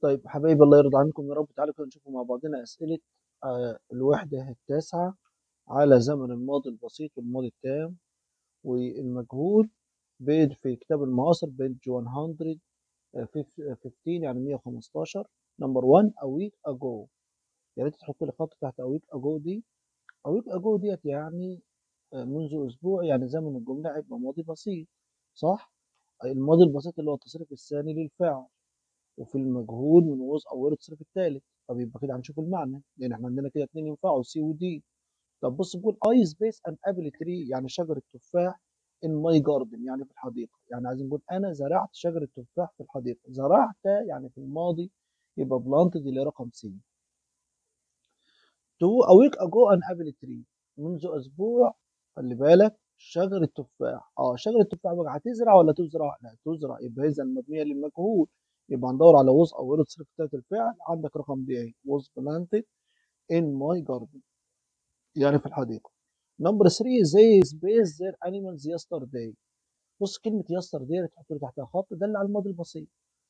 طيب حبايبي الله يرضى عنكم يا رب تعالوا كده نشوفوا مع بعضنا أسئلة آه، الوحدة التاسعة على زمن الماضي البسيط والماضي التام والمجهول بيج في كتاب المعاصر بيج 115 يعني 115 نمبر 1 a week ago يا ريت تحط لي خط تحت a week ago دي a week ago ديت يعني آه، منذ أسبوع يعني زمن الجملة هيبقى ماضي بسيط صح؟ الماضي البسيط اللي هو التصريف الثاني للفعل وفي المجهول من وز اوله التصريف الثالث طب يبقى كده هنشوف المعنى لان احنا عندنا كده اتنين ينفعوا سي ودي طب بص بيقول اي سبيس ان ابل تري يعني شجره تفاح ان ماي جاردن يعني في الحديقه يعني عايزين نقول انا زرعت شجره تفاح في الحديقه زرعت يعني في الماضي يبقى بلانت دي اللي رقم سي تو a week ago an apple tree منذ اسبوع خلي بالك شجره تفاح اه شجره تفاح بقى هتزرع ولا تزرع؟ لا تزرع يبقى اذا مبنيه للمجهول يبقى هندور على was او ورد صرف بتاعت الفعل عندك رقم دي ايه was planted in my garden يعني في الحديقة نمبر 3 they space their animals yesterday بص كلمة yesterday تحط لي تحتها خط دل على الماضي البسيط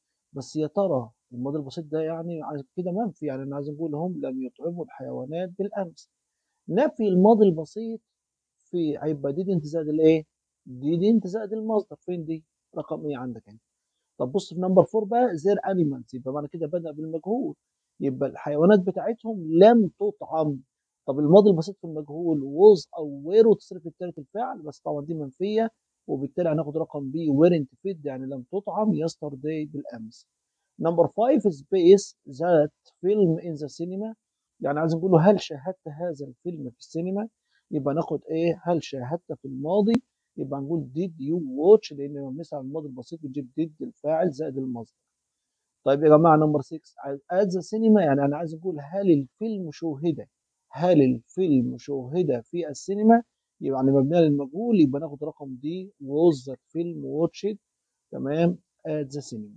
بس يا ترى الماضي البسيط ده يعني عايز كده منفي يعني انا عايز نقول هم لم يطعموا الحيوانات بالامس نفي الماضي البسيط في هيبقى didn't زائد الايه؟ didn't زائد المصدر فين دي؟ رقم ايه عندك انت؟ طب بص في نمبر 4 بقى زير انيمالز يبقى معنى كده بدأ بالمجهول يبقى الحيوانات بتاعتهم لم تطعم طب الماضي البسيط في المجهول ووز او وير وتصريف الثالث الفعل بس طبعا دي منفيه وبالتالي هناخد رقم بي ويرنت فيد يعني لم تطعم يسترداي بالامس نمبر 5 سبيس ذات فيلم ان ذا سينما يعني عايز نقول له هل شاهدت هذا الفيلم في السينما يبقى ناخد ايه هل شاهدت في الماضي يبقى نقول did you watch لان لما بنسال عن الماضي البسيط بنجيب did الفاعل زائد المصدر طيب يا جماعه نمبر 6 at the cinema يعني انا عايز اقول هل الفيلم شوهد هل الفيلم شوهد في السينما يعني مبنيه للمجهول يبقى ناخد رقم دي was that film watched تمام at the cinema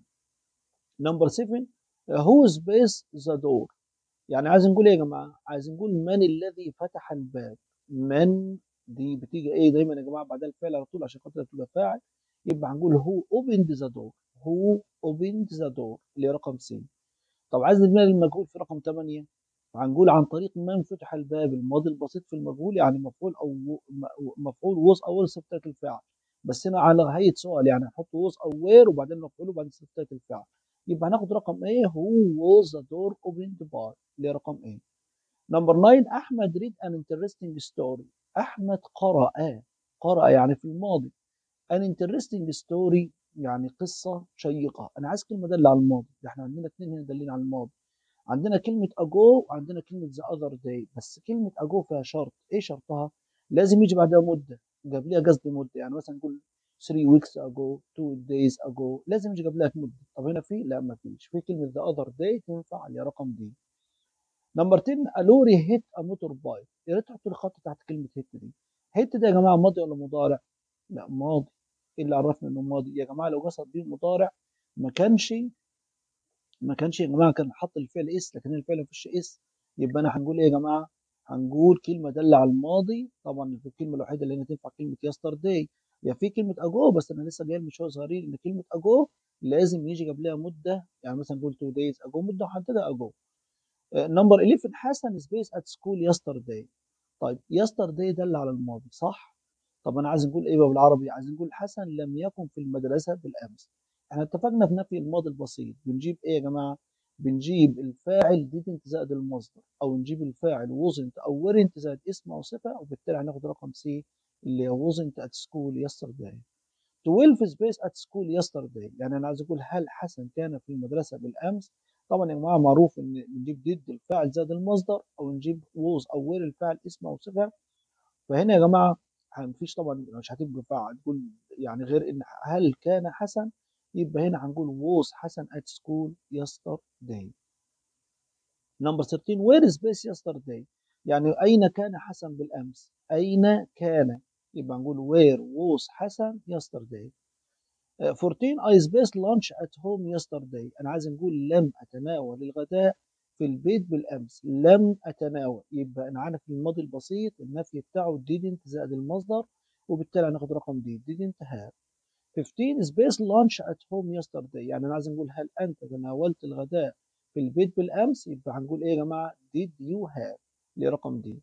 نمبر 7 who space the door يعني عايز نقول ايه يا جماعه عايز نقول من الذي فتح الباب من دي بتيجي ايه دايما يا جماعه بعدها الفعل على طول عشان خاطر تبقى فاعل يبقى هنقول هو اوبند ذا دور هو اوبند ذا دور اللي هي رقم س طب عايز نبني المجهول في رقم 8 هنقول عن طريق من فتح الباب الماضي البسيط في المجهول يعني مفعول او مفعول وص او صفة الفعل بس هنا على هيئه سؤال يعني هنحط وص او وير وبعدين مفعول وبعدين صفة الفعل يبقى هناخد رقم ايه هو was the door opened by اللي هي رقم ايه نمبر 9 احمد read an interesting story احمد قرأ قرأ يعني في الماضي an interesting story يعني قصة شيقة أنا عايز كلمة دالة على الماضي ده احنا عندنا اتنين هنا دالين على الماضي عندنا كلمة ago وعندنا كلمة the other day بس كلمة ago فيها شرط إيه شرطها؟ لازم يجي بعدها مدة قبلها قصدي مدة يعني مثلا نقول 3 weeks ago 2 days ago لازم يجي قبلها مدة طب هنا في؟ لا ما فيش في كلمة the other day تنفع اللي رقم دي نمبر 10 الوري هيت ا موتور بايك يا ريت تحط لي خط تحت كلمه هيت دي هيت ده يا جماعه ماضي ولا مضارع لا ماضي ايه اللي عرفنا انه ماضي يا جماعه لو قصد بيه مضارع ما كانش ما كانش يا جماعه كان حط الفعل اس لكن الفعل ما فيش اس يبقى انا هنقول ايه يا جماعه هنقول كلمه داله على الماضي طبعا الكلمه الوحيده اللي هنا تنفع كلمه يسترداي يا في كلمه اجو بس انا لسه جاي من شويه صغيرين ان كلمه اجو لازم يجي قبلها مده يعني مثلا نقول 2 دايز اجو مده محدده اجو نمبر 11 حسن سبيس ات سكول يسترداي طيب يسترداي دل على الماضي صح طب انا عايز نقول ايه بقى بالعربي عايز نقول حسن لم يكن في المدرسه بالامس احنا اتفقنا في نفي الماضي البسيط بنجيب ايه يا جماعه بنجيب الفاعل didn't زائد المصدر او نجيب الفاعل wasn't او weren't زائد اسم او صفه وبالتالي هناخد رقم سي اللي هو wasn't at school yesterday 12 سبيس at school yesterday يعني انا عايز اقول هل حسن كان في المدرسه بالامس طبعا يا جماعه معروف ان نجيب ضد الفاعل زائد المصدر او نجيب ووز او وير الفاعل اسم او صفه فهنا يا جماعه مفيش طبعا مش هتبقى فاعل تقول يعني غير ان هل كان حسن يبقى هنا هنقول ووز حسن at school yesterday نمبر 13 وير سبيس yesterday يعني اين كان حسن بالامس اين كان يبقى نقول where was حسن yesterday 14 I spaced lunch at home yesterday أنا عايز نقول لم أتناول الغداء في البيت بالأمس لم أتناول يبقى أنا عارف الماضي البسيط النفي بتاعه didn't زائد المصدر وبالتالي هناخد رقم دي didn't have 15 spaced lunch at home yesterday يعني أنا عايز نقول هل أنت تناولت الغداء في البيت بالامس يبقى هنقول ايه يا جماعه did you have اللي رقم دي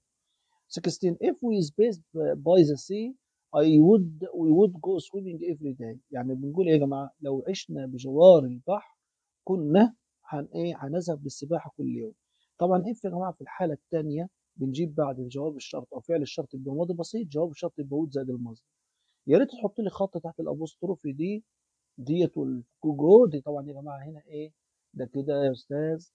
16 if we spaced by the sea I would we would go swimming every day يعني بنقول ايه يا جماعه لو عشنا بجوار البحر كنا هن ايه هنذهب للسباحه كل يوم طبعا اف يا جماعه في الحاله الثانيه بنجيب بعد جواب الشرط او فعل الشرط يبقى ماضي بسيط جواب الشرط يبقى would زائد المصدر يا ريت تحط لي خط تحت الابوستروفي دي ديت والجو دي طبعا يا جماعه هنا ايه ده كده يا استاذ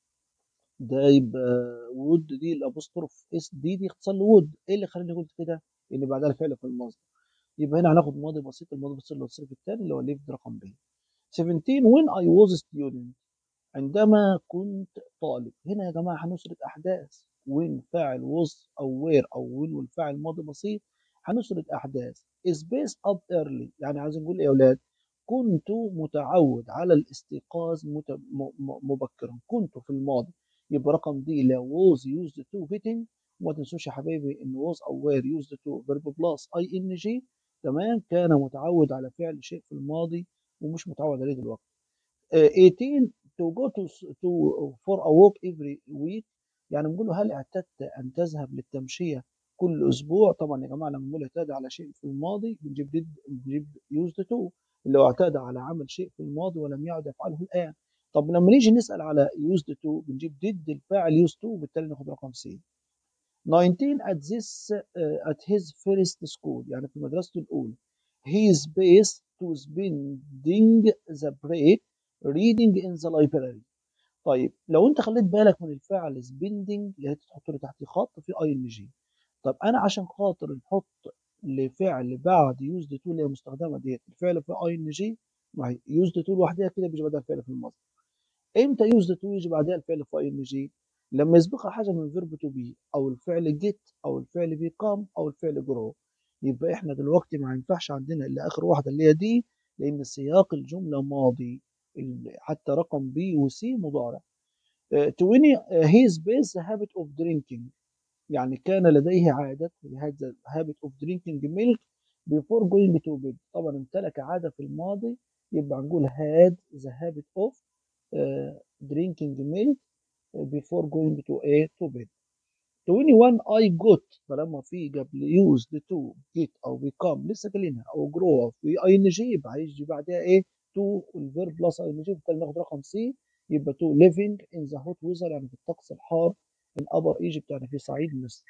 ده يبقى وود دي الابوستروف اس دي دي اختصار لوود ايه اللي خلاني قلت كده ان بعدها الفعل في المصدر يبقى هنا هناخد ماضي بسيط الماضي البسيط اللي هو الصرف الثاني اللي هو ليفد رقم ب 17 when I was student عندما كنت طالب هنا يا جماعه هنسرد احداث when فاعل was او where او when والفاعل ماضي بسيط هنسرد احداث space up early يعني عايزين نقول ايه يا اولاد كنت متعود على الاستيقاظ مت... م... م... مبكرا كنت في الماضي يبقى رقم دي لا was used to getting وما تنسوش يا حبايبي ان was او were used to verb plus ing تمام كان متعود على فعل شيء في الماضي ومش متعود عليه دلوقتي uh, 18 to go to, to for a walk every week يعني بنقول له هل اعتدت ان تذهب للتمشيه كل اسبوع طبعا يا جماعه لما بنقول اعتاد على شيء في الماضي بنجيب did بنجيب used to اللي هو اعتاد على عمل شيء في الماضي ولم يعد يفعله الان طب لما نيجي نسال على used to بنجيب did الفاعل used to وبالتالي ناخد رقم سي 19 at this uh, at his first school يعني في مدرسته الاولى he is based to spending the break reading in the library طيب لو انت خليت بالك من الفعل spending اللي تحط له تحت خط في اي ان جي طب انا عشان خاطر نحط لفعل بعد used to اللي هي مستخدمه ديت الفعل في اي ان جي ما هي used to لوحدها كده بيجي بعدها الفعل في المصدر امتى used to يجي بعدها الفعل في اي ان جي لما يسبقها حاجه من فيرب تو بي او الفعل get او الفعل become او الفعل grow يبقى احنا دلوقتي ما ينفعش عندنا الا اخر واحده اللي هي دي لان سياق الجمله ماضي حتى رقم بي وسي مضارع 20 he is based the habit of drinking يعني كان لديه عادة هذا habit of drinking milk before going to bed طبعا امتلك عادة في الماضي يبقى نقول had the habit of uh, drinking milk before going to a to bed 21 I got طالما في قبل used to get او become لسه قايلينها او grow up في اي ان جي يبقى هيجي بعدها ايه to الفيرب بلس اي ان جي بالتالي ناخد رقم سي يبقى to living in the hot weather يعني في الطقس الحار in upper Egypt يعني في صعيد مصر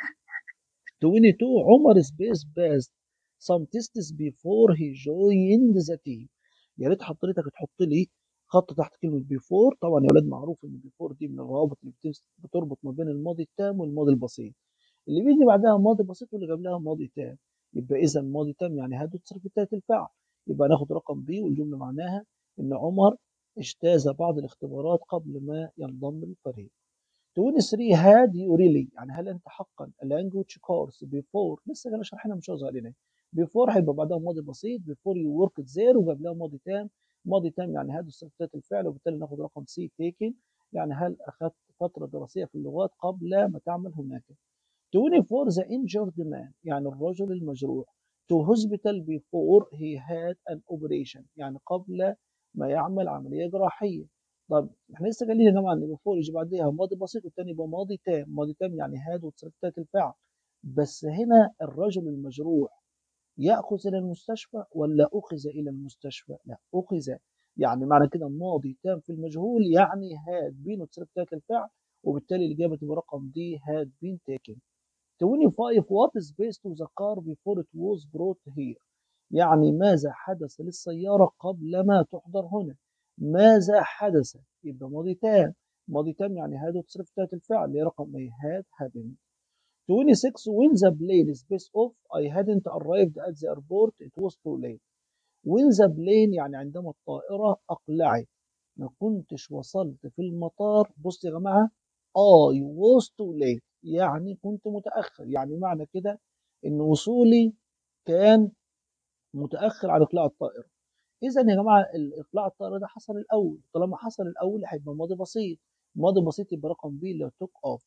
22 عمر سبيس passed some tests before he joined the team يا ريت حضرتك تحط لي خط تحت كلمة بيفور طبعا يا ولاد معروف ان بيفور دي من الروابط اللي بتربط ما بين الماضي التام والماضي البسيط اللي بيجي بعدها ماضي بسيط واللي قبلها ماضي تام يبقى اذا ماضي تام يعني هذا تصرف التالت الفعل يبقى ناخد رقم بي والجملة معناها ان عمر اجتاز بعض الاختبارات قبل ما ينضم للفريق 23 هاد يو ريلي يعني هل انت حقا اللانجوج كورس بيفور لسه كنا شارحينها مش علينا بيفور هيبقى بعدها ماضي بسيط بيفور يو ورك زير وقبلها ماضي تام ماضي تام يعني هذا صفتات الفعل وبالتالي ناخد رقم سي تيكن يعني هل اخذت فتره دراسيه في اللغات قبل ما تعمل هناك 24 ذا injured man يعني الرجل المجروح to hospital before he had an operation يعني قبل ما يعمل عمليه جراحيه طب احنا لسه قايلين يا جماعه ان بيفور يجي بعديها ماضي بسيط والتاني يبقى ماضي تام ماضي تام يعني هاد وتصرفات الفعل بس هنا الرجل المجروح ياخذ الى المستشفى ولا اخذ الى المستشفى لا اخذ يعني معنى كده ماضي تام في المجهول يعني هاد بين وتصرفات الفعل وبالتالي الاجابه تبقى رقم دي هاد بين تيكن 25 what is based to the car before it was brought here يعني ماذا حدث للسياره قبل ما تحضر هنا ماذا حدث يبقى ماضي تام ماضي تام يعني هذا تصرف تحت الفعل اللي رقم ايه had happened 26 when the plane is based off I hadn't arrived at the airport it was too late when the plane يعني عندما الطائرة أقلعت ما كنتش وصلت في المطار بص يا جماعة I was too late يعني كنت متأخر يعني معنى كده إن وصولي كان متأخر على إقلاع الطائرة اذا يا جماعه الاقلاع الطائره ده حصل الاول طالما حصل الاول هيبقى ماضي بسيط ماضي بسيط يبقى رقم بي اللي هو توك اوف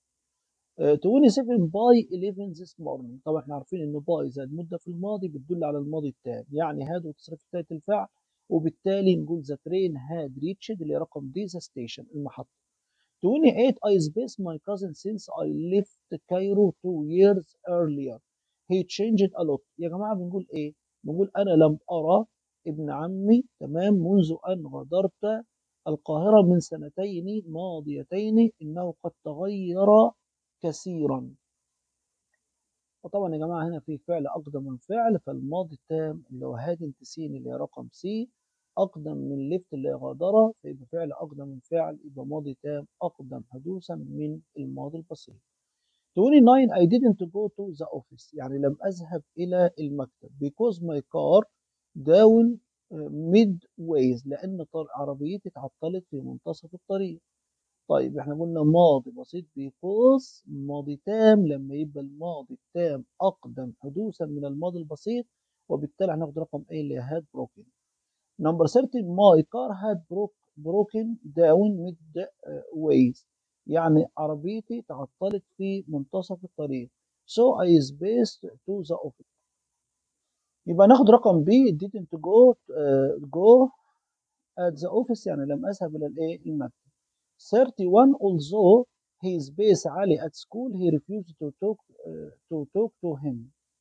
27 باي 11 this morning طبعا احنا عارفين ان باي زائد مده في الماضي بتدل على الماضي التام يعني هاد وتصريف التالت الفعل وبالتالي نقول ذا ترين هاد ريتشد اللي رقم دي ذا ستيشن المحطه 28 I space my cousin since I left Cairo two years earlier he changed a lot يا جماعة بنقول ايه بنقول انا لم ارى ابن عمي تمام منذ ان غادرت القاهرة من سنتين ماضيتين انه قد تغير كثيرا وطبعا يا جماعة هنا في فعل أقدم من فعل فالماضي التام اللي هو هادن تسين اللي هي رقم سي أقدم من ليفت اللي هي غادرة فيبقى فعل أقدم من فعل يبقى ماضي تام أقدم حدوثا من الماضي البسيط 29 I didn't go to the office يعني لم أذهب إلى المكتب because my car down midways لأن عربيتي اتعطلت في منتصف الطريق طيب احنا قلنا ماضي بسيط because ماضي تام لما يبقى الماضي التام أقدم حدوثا من الماضي البسيط وبالتالي هناخد رقم A اللي had broken number 30 my car had broke, broken down midways يعني عربيتي تعطلت في منتصف الطريق so I spaced to the office يبقى ناخد رقم B didn't go uh, go at the office يعني لم أذهب إلى الإيه المكتب 31 although he is based علي at school he refused to talk uh, to talk to him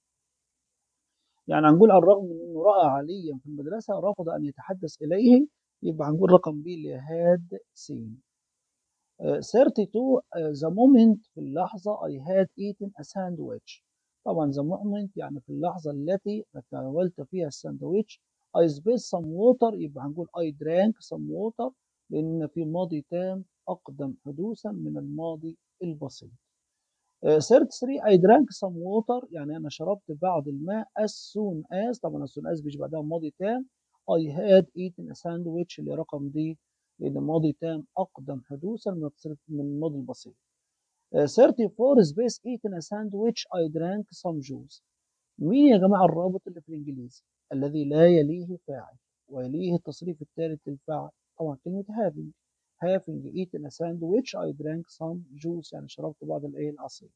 يعني هنقول على الرغم من انه راى عليا في المدرسه رفض ان يتحدث اليه يبقى هنقول رقم بي اللي هاد سين uh, 32 uh, the moment في اللحظه I had eaten a sandwich طبعا the moment يعني في اللحظه التي تناولت فيها الساندويتش I spilled some water يبقى هنقول I drank some water لأن في ماضي تام أقدم حدوثا من الماضي البسيط. Uh, 33 I drank some water يعني أنا شربت بعض الماء as soon as طبعا as soon as بيجي بعدها ماضي تام I had eaten a sandwich اللي رقم دي لأن ماضي تام أقدم حدوثا من من الماضي البسيط. Uh, 34 space eaten a sandwich I drank some juice. مين يا جماعة الرابط اللي في الإنجليزي الذي لا يليه فاعل ويليه التصريف الثالث للفاعل طبعا كلمة having having eaten a sandwich I drank some juice يعني شربت بعض الايه العصير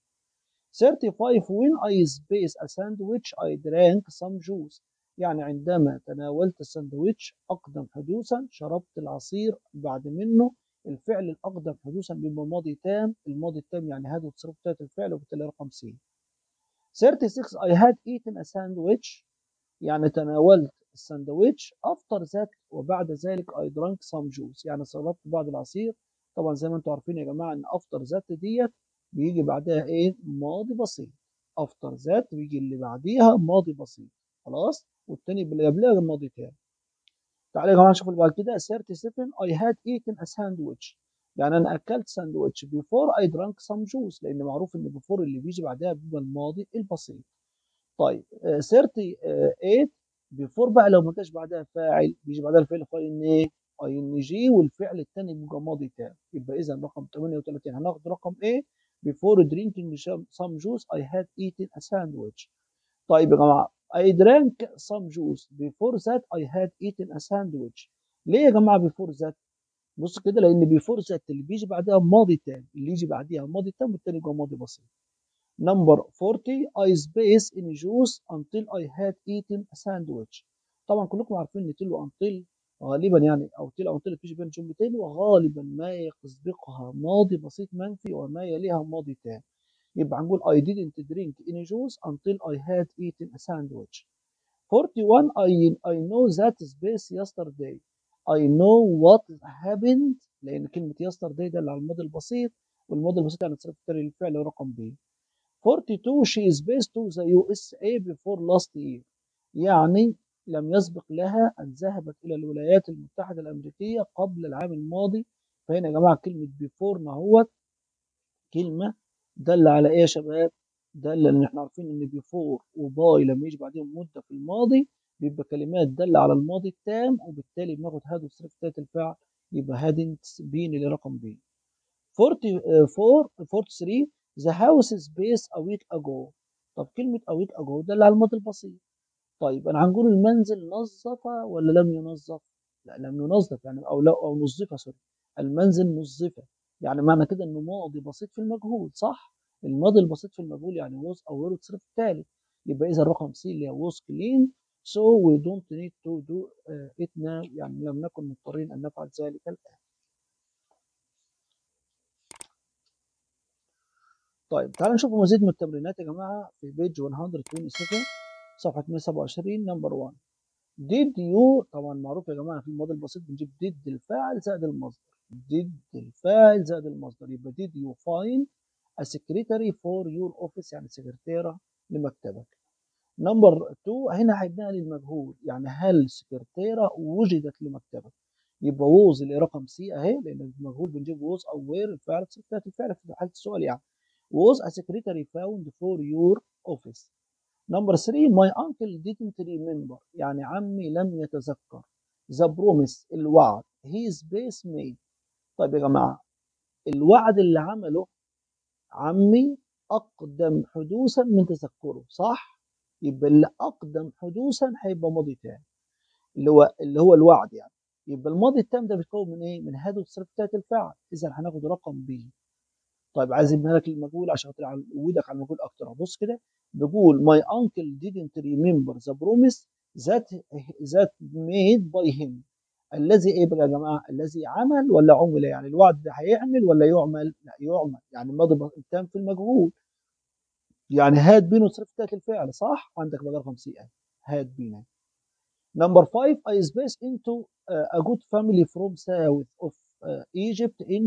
35 when I space a sandwich I drank some juice يعني عندما تناولت الساندويتش أقدم حدوثا شربت العصير بعد منه الفعل الأقدم حدوثا بيبقى ماضي تام الماضي التام يعني هذا تصرف ثلاث الفعل وبالتالي رقم سي 36 I had eaten a sandwich يعني تناولت الساندويتش after that وبعد ذلك I drank some juice يعني شربت بعض العصير طبعا زي ما انتم عارفين يا جماعه ان after that ديت بيجي بعدها ايه ماضي بسيط after that بيجي اللي بعديها ماضي بسيط خلاص والتاني اللي قبلها ماضي تاني تعالوا يا جماعه نشوف اللي بعد كده 37 I had eaten a sandwich يعني انا اكلت ساندويتش before I drank some juice لان معروف ان before اللي بيجي بعدها بيبقى الماضي البسيط طيب 38 بيفور بقى لو ما كانش بعدها فاعل بيجي بعدها الفعل قال ان ايه اي ان جي والفعل الثاني بيبقى ماضي تام يبقى اذا رقم 38 هناخد رقم ايه before drinking some juice I had eaten a sandwich طيب يا جماعه I drank some juice before that I had eaten a sandwich ليه يا جماعه before that بص كده لان before that اللي بيجي بعدها ماضي تام اللي يجي بعديها ماضي تام والتاني يبقى ماضي بسيط Number 40 I space in juice until I had eaten a sandwich. طبعا كلكم عارفين ان تل وانتل غالبا يعني او تل او انتل بتيجي بين جملتين وغالبا ما يسبقها ماضي بسيط منفي وما يليها ماضي تام. يبقى هنقول I didn't drink any juice until I had eaten a sandwich. 41 I I know that space yesterday. I know what happened لان كلمه yesterday ده اللي على الماضي البسيط والماضي البسيط يعني تصرف الفعل رقم ب 42 she is based to the USA before last year يعني لم يسبق لها أن ذهبت إلى الولايات المتحدة الأمريكية قبل العام الماضي فهنا يا جماعة كلمة before نهوت كلمة دل على إيه يا شباب؟ دل إن إحنا عارفين إن before وباي لما يجي بعدين مدة في الماضي بيبقى كلمات دل على الماضي التام وبالتالي بناخد هذا الصرف ثالث الفعل يبقى هادن بين اللي رقم بي 44 43 The house is based a week ago. طب كلمة a week ago ده اللي على الماضي البسيط. طيب أنا هنقول المنزل نظف ولا لم ينظف؟ لا لم ينظف يعني أو لا أو نظفة سوري. المنزل نظفة. يعني معنى كده إنه ماضي بسيط في المجهول صح؟ الماضي البسيط في المجهول يعني was أو were تصرف التالت. يبقى إذا الرقم C اللي هو was clean so we don't need to do uh, it now يعني لم نكن مضطرين أن نفعل ذلك الآن. طيب تعالوا نشوف مزيد من التمرينات يا جماعه في بيج 127 صفحه 127 نمبر 1 did you طبعا معروف يا جماعه في الماضي البسيط بنجيب did الفاعل زائد المصدر did الفاعل زائد المصدر يبقى did you find a secretary for your office يعني سكرتيره لمكتبك نمبر 2 هنا هيبنيها للمجهول يعني هل سكرتيره وجدت لمكتبك يبقى ووز اللي رقم سي اهي لان المجهول بنجيب ووز او وير الفعل بتاعت الفعل في حاله السؤال يعني was a secretary found for your office number 3 my uncle didn't remember يعني عمي لم يتذكر the promise الوعد his base made طيب يا جماعه الوعد اللي عمله عمي اقدم حدوثا من تذكره صح يبقى اللي اقدم حدوثا هيبقى ماضي تاني اللي هو اللي هو الوعد يعني يبقى الماضي التام ده بيتكون من ايه؟ من هذه التصريف بتاعت الفعل اذا هناخد رقم بي طيب عايز ابني لك المجهول عشان اودك على المجهول اكتر بص كده بيقول my uncle didn't remember the promise that that made by him الذي ايه بقى يا جماعه الذي عمل ولا عمل يعني الوعد ده هيعمل ولا يعمل لا يعمل يعني الماضي التام في المجهول يعني هاد بين التصريف بتاعت الفعل صح عندك بقى رقم سي هاد بين Number five, I space into uh, a good family from south of uh, Egypt in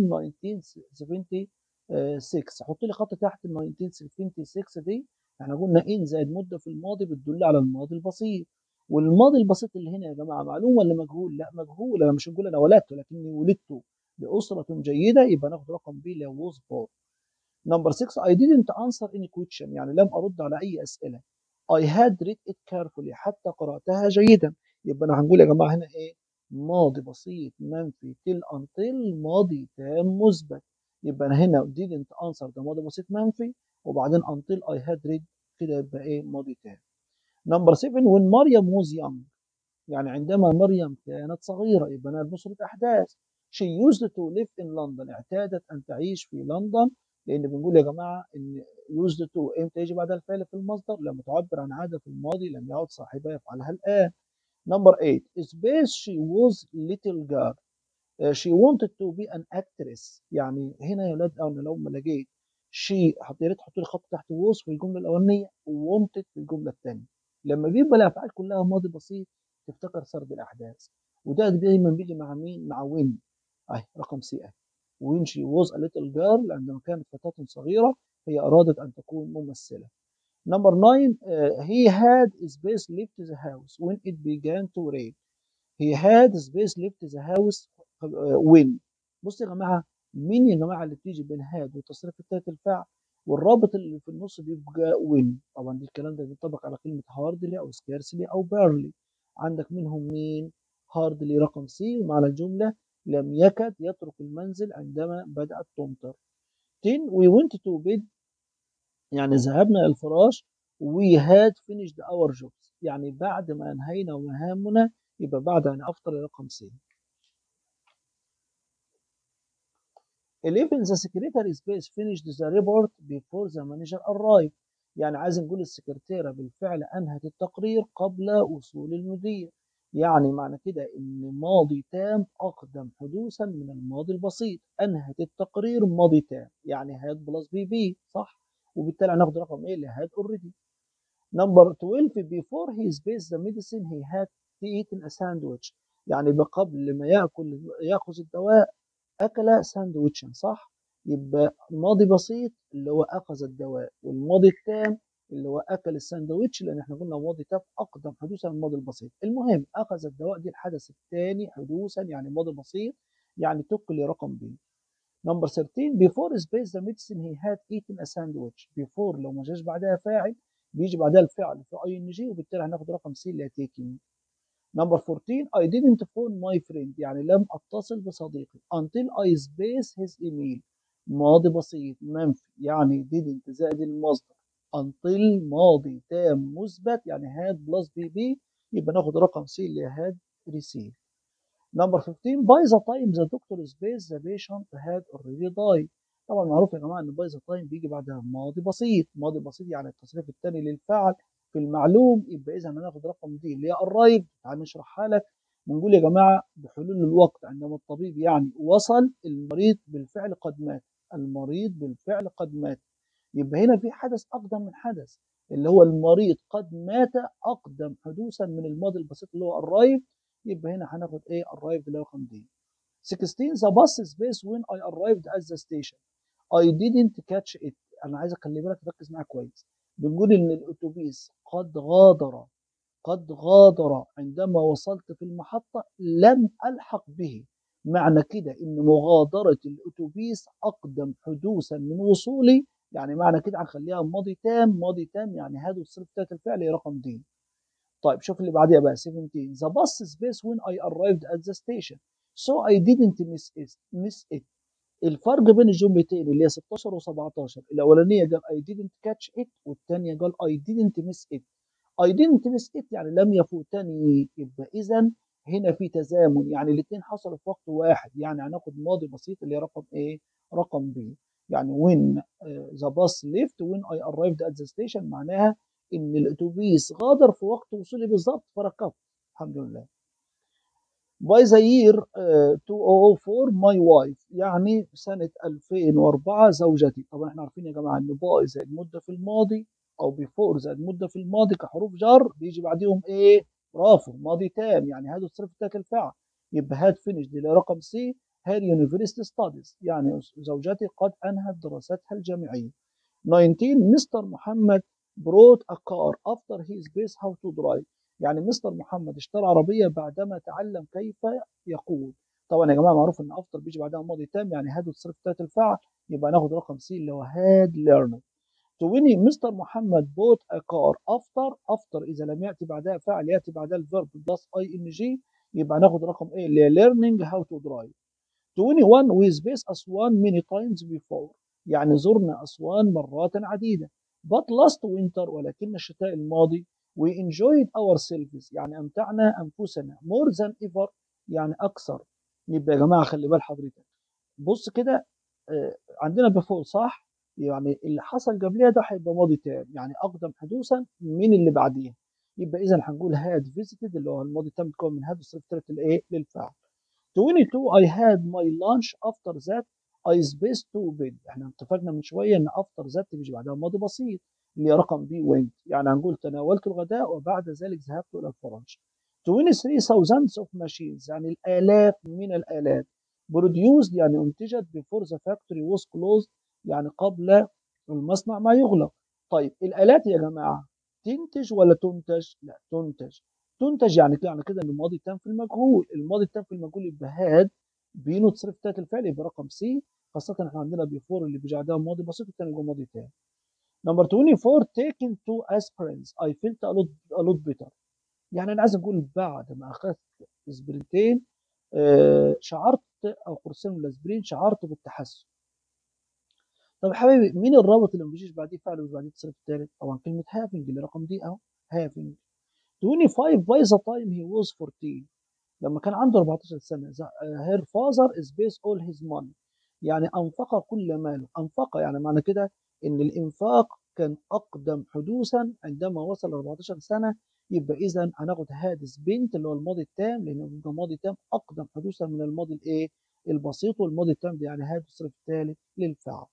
1976 حط لي خط تحت ال 1976 دي احنا قلنا ان زائد مده في الماضي بتدل على الماضي البسيط والماضي البسيط اللي هنا يا جماعه معلوم ولا مجهول؟ لا مجهول انا مش هنقول انا ولدته لكني ولدت باسره جيده يبقى ناخد رقم بي اللي هو was born. Number 6 I didn't answer any question يعني لم ارد على اي اسئله. I had read it carefully حتى قراتها جيدا يبقى انا هنقول يا جماعه هنا ايه؟ ماضي بسيط منفي till until ماضي تام مثبت يبقى انا هنا didn't answer ده ماضي بسيط منفي وبعدين until I had read كده يبقى ايه ماضي تام. نمبر 7 when مريم was young يعني عندما مريم كانت صغيرة يبقى أنا بصرة أحداث she used to live in London اعتادت أن تعيش في لندن لأن بنقول يا جماعة إن used to إمتى يجي بعدها الفعل في المصدر لما تعبر عن عادة في الماضي لم يعد صاحبها يفعلها الآن نمبر 8 space she was little girl uh, she wanted to be an actress يعني هنا يا ولاد أنا لو ما لقيت she يا ريت تحط لي خط تحت was في الجملة الأولانية wanted في الجملة الثانية لما بيبقى الافعال كلها ماضي بسيط تفتكر سرد الاحداث وده دايما بيجي مع مين مع وين اهي رقم سي اهي وين شي ووز ا ليتل جيرل عندما كانت فتاة صغيرة هي أرادت أن تكون ممثلة. Number 9 uh, he had space left the house when it began to rain. He had space left the house uh, when بص يا جماعة مين يا جماعة اللي بتيجي بين هاد والتصريف التالت الفعل والرابط اللي في النص بيبقى وين طبعا دي الكلام ده بينطبق على كلمة هاردلي أو سكيرسلي أو بيرلي عندك منهم مين هاردلي رقم سي ومعنى الجملة لم يكد يترك المنزل عندما بدأت تمطر 10 we went to bed يعني ذهبنا إلى الفراش we had finished our jobs يعني بعد ما أنهينا مهامنا يبقى بعد أن أفطر رقم سي 11 the secretary space finished the report before the manager arrived يعني عايز نقول السكرتيرة بالفعل أنهت التقرير قبل وصول المدير يعني معنى كده إن ماضي تام أقدم حدوثا من الماضي البسيط أنهت التقرير ماضي تام يعني هاد بلس بي بي صح وبالتالي هناخد رقم إيه اللي هاد already نمبر 12 before he spaced the medicine he had eaten a sandwich يعني قبل ما يأكل يأخذ الدواء أكل ساندويتشا صح؟ يبقى ماضي بسيط اللي هو أخذ الدواء والماضي التام اللي هو أكل الساندويتش لأن احنا قلنا ماضي تام أقدم حدوثا من الماضي البسيط المهم أخذ الدواء دي الحدث الثاني حدوثا يعني ماضي بسيط يعني تك لي رقم ب نمبر 13 before space the medicine he had eaten a sandwich before لو ما جاش بعدها فاعل بيجي بعدها الفعل في اي ان جي وبالتالي هناخد رقم سي اللي هي taking Number 14 I didn't phone my friend يعني لم أتصل بصديقي until I space his email ماضي بسيط منفي يعني didn't زائد المصدر until ماضي تام مثبت يعني had plus bb يبقى ناخد رقم C اللي had receive Number 15 by the time the doctor space the patient had already died طبعا معروف يا جماعة إن by the time بيجي بعدها ماضي بسيط ماضي بسيط يعني التصريف الثاني للفعل في المعلوم يبقى اذا هناخد رقم دي اللي هي الرايف تعال نشرحها لك بنقول يا جماعه بحلول الوقت عندما الطبيب يعني وصل المريض بالفعل قد مات المريض بالفعل قد مات يبقى هنا في حدث اقدم من حدث اللي هو المريض قد مات اقدم حدوثا من الماضي البسيط اللي هو arrived يبقى هنا هناخد ايه arrived اللي هو رقم دي 16 the bus space when I arrived at the station I didn't catch it انا عايز اخلي بالك تركز معايا كويس بنقول ان الاتوبيس قد غادر قد غادر عندما وصلت في المحطة لم ألحق به معنى كده ان مغادرة الاتوبيس اقدم حدوثا من وصولي يعني معنى كده هنخليها ماضي تام ماضي تام يعني هذا الصرف بتاعت الفعل هي رقم دي طيب شوف اللي بعديها بقى 17 the bus space when I arrived at the station so I didn't miss it miss it الفرق بين الجملتين اللي هي 16 و17 الاولانيه قال I didn't catch it والثانيه قال I didn't miss it I didn't miss it يعني لم يفوتني يبقى اذا هنا في تزامن يعني الاثنين حصلوا في وقت واحد يعني هناخد ماضي بسيط اللي هي رقم ايه رقم بي يعني when the bus left when I arrived at the station معناها ان الاتوبيس غادر في وقت وصولي بالظبط فركبت الحمد لله by the year uh, 2004 my wife يعني سنة 2004 زوجتي طبعا احنا عارفين يا جماعة ان باي زائد مدة في الماضي او before زائد مدة في الماضي كحروف جر بيجي بعديهم ايه برافو ماضي تام يعني هذا الصرف بتاعت الفعل يبقى هاد finished اللي رقم سي هير university studies يعني زوجتي قد انهت دراستها الجامعية 19 مستر محمد brought a car after his base how to drive يعني مستر محمد اشترى عربيه بعدما تعلم كيف يقود طبعا يا جماعه معروف ان افتر بيجي بعدها ماضي تام يعني هاد الصرف بتاعت الفعل يبقى ناخد رقم سي اللي هو هاد ليرنر تويني مستر محمد بوت ا كار افتر افتر اذا لم ياتي بعدها فعل ياتي بعدها الفيرب بلس اي ان جي يبقى ناخد رقم ايه اللي هي ليرنينج هاو تو درايف 21 وي سبيس اسوان ميني تايمز بيفور يعني زرنا اسوان مرات عديده but last winter ولكن الشتاء الماضي we enjoyed ourselves يعني امتعنا انفسنا more than ever يعني اكثر يبقى يا جماعه خلي بال حضرتك بص كده آه عندنا بفوق صح يعني اللي حصل قبلها ده هيبقى ماضي تام يعني اقدم حدوثا من اللي بعديها يبقى اذا هنقول had visited اللي هو الماضي التام بيتكون من had وصرف ثلاث الايه للفعل 22 I had my lunch after that I spaced to bed احنا اتفقنا من شويه ان after that بيجي بعدها ماضي بسيط اللي هي رقم بي وينت يعني هنقول تناولت الغداء وبعد ذلك ذهبت الى الفرنش 23,000 of machines يعني الالاف من الالات produced يعني انتجت before the factory was closed يعني قبل المصنع ما يغلق طيب الالات يا جماعه تنتج ولا تنتج لا تنتج تنتج يعني يعني كده ان الماضي التام في المجهول الماضي التام في المجهول يبقى هاد بينو تصرف ثلاث الفعل يبقى رقم سي خاصه احنا عندنا بيفور اللي بيجي بعدها ماضي بسيط والثاني يبقى ماضي تام نمبر 24 taken two aspirins I felt a lot, a lot better يعني انا عايز اقول بعد ما اخذت اسبرينتين آه شعرت او قرصين من الاسبرين شعرت بالتحسن طب يا حبيبي مين الرابط اللي ما بيجيش بعديه فعل وبعديه التصريف الثالث طبعا كلمه having اللي رقم دي اهو having 25 by the time he was 14 لما كان عنده 14 سنه her father is based all his money يعني انفق كل ماله انفق يعني معنى كده ان الانفاق كان اقدم حدوثا عندما وصل 14 سنه يبقى اذا هناخد هادس بنت اللي هو الماضي التام لانه بيبقى ماضي تام اقدم حدوثا من الماضي الايه البسيط والماضي التام ده يعني هادس الصرف الثالث للفعل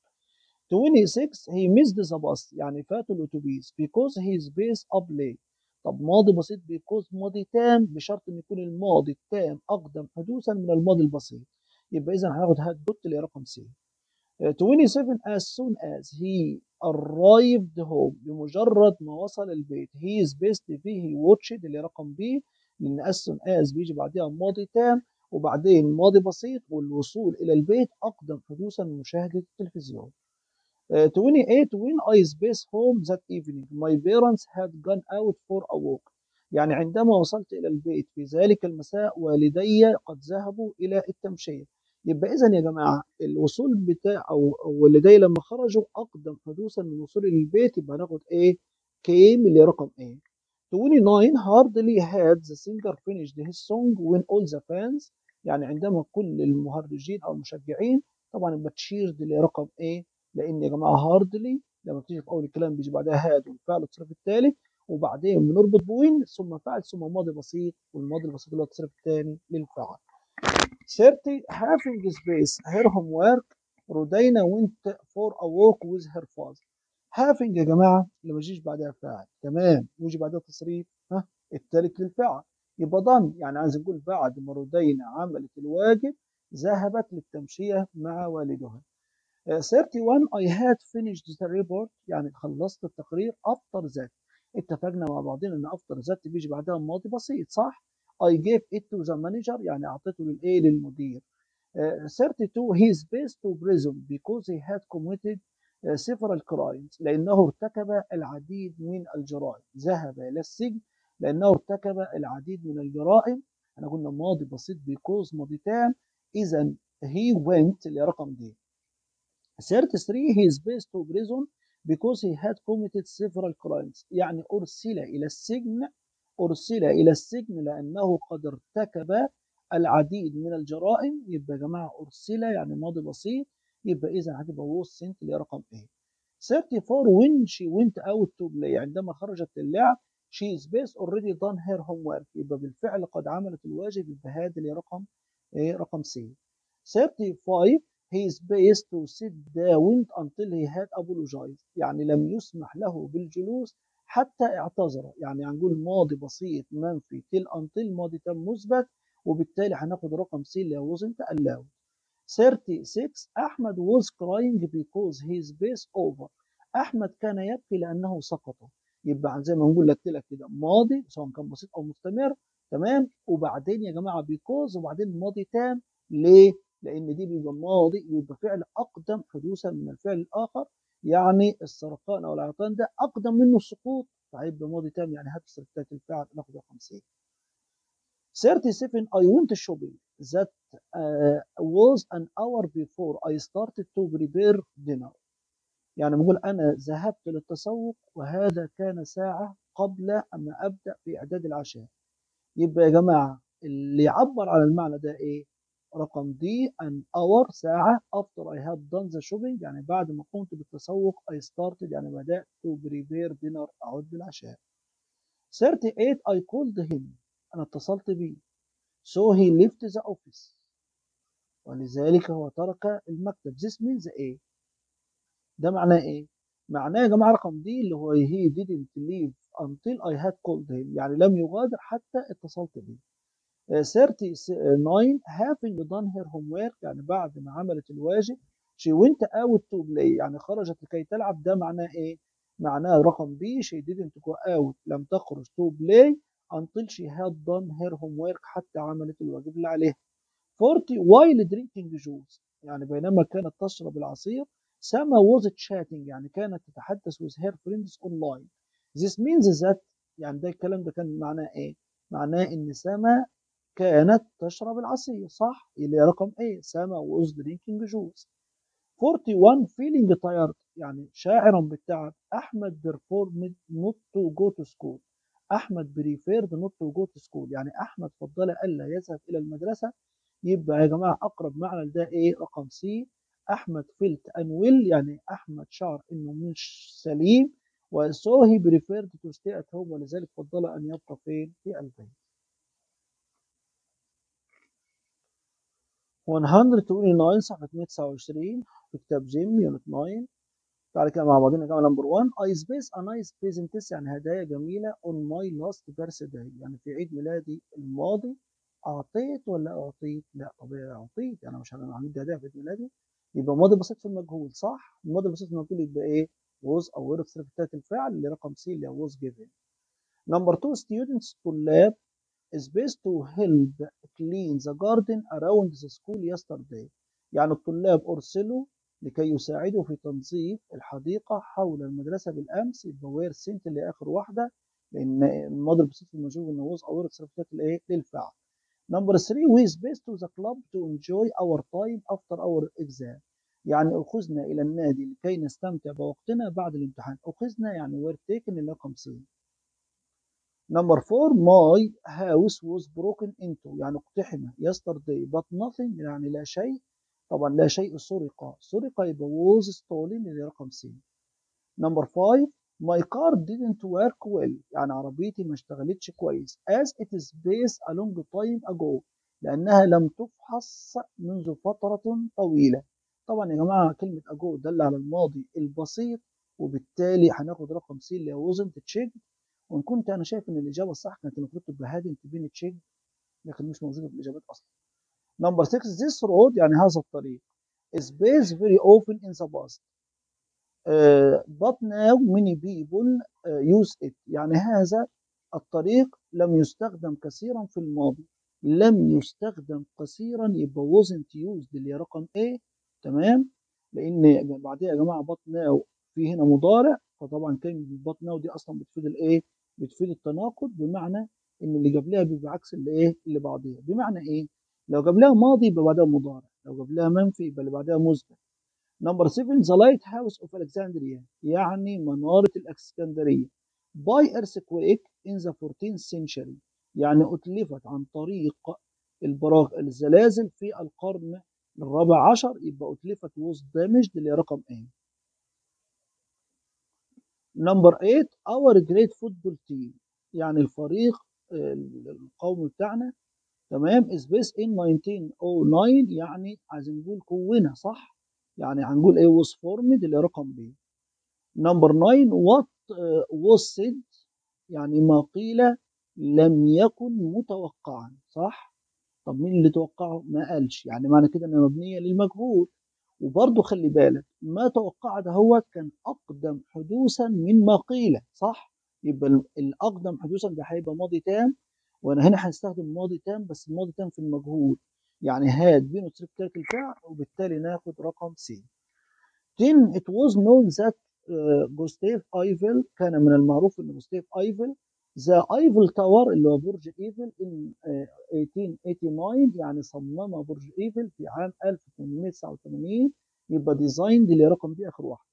26 he missed the bus يعني فات الاتوبيس because he is based up late طب ماضي بسيط because ماضي تام بشرط ان يكون الماضي التام اقدم حدوثا من الماضي البسيط يبقى اذا هناخد هاد بوت اللي رقم سي 27 as soon as he arrived home بمجرد ما وصل البيت he is based فيه he watched اللي رقم بي لان as soon as بيجي بعدها ماضي تام وبعدين ماضي بسيط والوصول الى البيت اقدم حدوثا من مشاهده التلفزيون. Uh, 28 when I spaced home that evening my parents had gone out for a walk يعني عندما وصلت الى البيت في ذلك المساء والدي قد ذهبوا الى التمشيه يبقى اذا يا جماعه الوصول بتاع او والدي لما خرجوا اقدم حدوثا من وصولي للبيت يبقى هناخد ايه came اللي رقم ايه 29 hardly had the singer finished his song when all the fans يعني عندما كل المهرجين او المشجعين طبعا يبقى تشيرد اللي رقم ايه لان يا جماعه هاردلي لما بتيجي في اول الكلام بيجي بعدها هاد والفعل التصريف الثالث وبعدين بنربط بوين ثم فعل ثم ماضي بسيط والماضي البسيط اللي هو التصريف الثاني للفعل 30 having space her homework رودينا went for a walk with her father having يا جماعة اللي ما يجيش بعدها فاعل تمام ويجي بعدها تصريف ها التالت للفعل يبقى ضم يعني عايز نقول بعد مرتين عملت الواجب ذهبت للتمشية مع والدها 31 I had finished the report يعني خلصت التقرير after that اتفقنا مع بعضنا ان after that بيجي بعدها ماضي بسيط صح I gave it to the manager يعني اعطيته للايه للمدير uh, 32 he is based to prison because he had committed uh, several crimes لانه ارتكب العديد من الجرائم ذهب الى السجن لانه ارتكب العديد من الجرائم احنا قلنا ماضي بسيط because ماضي تام اذا he went اللي رقم دي 33 he is based to prison because he had committed several crimes يعني أرسل إلى السجن أرسل إلى السجن لأنه قد ارتكب العديد من الجرائم يبقى يا جماعة أرسل يعني ماضي بسيط يبقى إذا هتبقى was sent اللي رقم إيه 34 when she went out to play عندما خرجت للعب she is based already done her homework يبقى بالفعل قد عملت الواجب يبقى هذا اللي رقم إيه رقم سي 35 he is based to sit down until he had apologized يعني لم يسمح له بالجلوس حتى اعتذر يعني هنقول ماضي بسيط منفي till until ماضي تم مثبت وبالتالي هناخد رقم سي اللي هو wasn't allowed 36 أحمد was crying because his base over أحمد كان يبكي لأنه سقط يبقى زي ما نقول لك لك كده ماضي سواء كان بسيط أو مستمر تمام وبعدين يا جماعة because وبعدين ماضي تام ليه؟ لان دي بيبقى ماضي بيبقى فعل اقدم حدوثا من الفعل الاخر يعني السرقان او العطان ده اقدم منه السقوط فهيبقى ماضي تام يعني هات سرقات الفعل ناخد رقم سي 37 I went shopping that uh, was an hour before I started to prepare dinner يعني بنقول انا ذهبت للتسوق وهذا كان ساعه قبل ان ابدا في اعداد العشاء يبقى يا جماعه اللي يعبر عن المعنى ده ايه رقم دي an hour ساعة after I had done the shopping يعني بعد ما قمت بالتسوق I started يعني بدأت to prepare dinner أعد بالعشاء 38 I called him أنا اتصلت بيه so he left the office ولذلك هو ترك المكتب this means إيه ده معناه إيه معناه يا جماعة رقم دي اللي هو he didn't leave until I had called him يعني لم يغادر حتى اتصلت بيه 39 having done her homework يعني بعد ما عملت الواجب she went out to play يعني خرجت لكي تلعب ده معناه ايه؟ معناه رقم بي she didn't go out لم تخرج to play until she had done her homework حتى عملت الواجب اللي عليها 40 while drinking juice يعني بينما كانت تشرب العصير سما was chatting يعني كانت تتحدث with her friends online this means that يعني ده الكلام ده كان معناه ايه؟ معناه ان سما كانت تشرب العصير صح اللي رقم A سما was drinking juice 41 feeling tired يعني شاعرا بالتعب أحمد performed not to go to school أحمد preferred not to go to school يعني أحمد فضل ألا يذهب إلى المدرسة يبقى يا جماعة أقرب معنى لده إيه رقم سي أحمد felt unwell يعني أحمد شعر إنه مش سليم و so he preferred to stay at home ولذلك فضل أن يبقى فين في البيت 129 صفحة 129 في كتاب جيم يونت 9 تعالى كده مع بعضنا كمان نمبر 1 I space a nice present يعني هدايا جميلة on my last birthday يعني في عيد ميلادي الماضي أعطيت ولا أعطيت؟ لا طبيعي أعطيت أنا مش هعمل هدايا في عيد ميلادي يبقى ماضي بسيط في المجهول صح؟ الماضي البسيط في المجهول يبقى إيه؟ was أو ورد صرف التالت الفعل اللي رقم سي اللي هو was given نمبر 2 students طلاب is based to help clean the garden around the school yesterday يعني الطلاب أرسلوا لكي يساعدوا في تنظيف الحديقة حول المدرسة بالأمس يبقى وير سنت اللي آخر واحدة لأن الماضي البسيط في المجهول إن was أو صرفت الإيه للفعل. نمبر 3 we is based to the club to enjoy our time after our exam يعني أخذنا إلى النادي لكي نستمتع بوقتنا بعد الامتحان أخذنا يعني وير تيكن اللي رقم سي Number four, my house was broken into يعني اقتحم yesterday but nothing يعني لا شيء طبعا لا شيء سرق سرق يبقى was stolen اللي رقم سي Number five, my car didn't work well يعني عربيتي ما اشتغلتش كويس as it is based a long time ago لأنها لم تفحص منذ فترة طويلة طبعا يا جماعة كلمة ago دل على الماضي البسيط وبالتالي هناخد رقم سي اللي هو wasn't checked وان كنت انا شايف ان الاجابه الصح كانت المفروض تبقى hadn't been checked لكن مش موجوده في الاجابات اصلا نمبر 6 this road يعني هذا الطريق is based very often in the past uh, but now many people uh, use it يعني هذا الطريق لم يستخدم كثيرا في الماضي لم يستخدم كثيرا يبقى wasn't used اللي هي رقم A تمام لان بعدها يا جماعه but now في هنا مضارع فطبعا كلمه but now دي اصلا بتفيد الايه بتفيد التناقض بمعنى ان اللي قبلها بيبقى عكس اللي ايه اللي بعديها بمعنى ايه لو قبلها ماضي يبقى بعدها مضارع لو قبلها منفي يبقى اللي بعدها مثبت نمبر 7 ذا لايت هاوس اوف الكسندريا يعني مناره الاسكندريه باي earthquake in the 14th century يعني اتلفت عن طريق البراغ الزلازل في القرن الرابع عشر يبقى اتلفت was damaged اللي هي رقم A نمبر 8 our great football team يعني الفريق القومي بتاعنا تمام is based in 1909 يعني عايزين نقول كونها صح يعني هنقول ايه was formed اللي رقم B نمبر 9 what was said يعني ما قيل لم يكن متوقعا صح طب مين اللي توقعه ما قالش يعني معنى كده انها مبنيه للمجهول وبرضه خلي بالك ما توقع ده هو كان اقدم حدوثا من ما قيل صح يبقى الاقدم حدوثا ده هيبقى ماضي تام وانا هنا هنستخدم ماضي تام بس الماضي تام في المجهول يعني هاد بين تصريف ترك الفعل وبالتالي ناخد رقم سي 10 it was known that جوستيف ايفل كان من المعروف ان جوستيف ايفل ذا ايفل تاور اللي هو برج ايفل in 1889 يعني صمم برج ايفل في عام 1889 يبقى ديزايند اللي رقم دي اخر واحد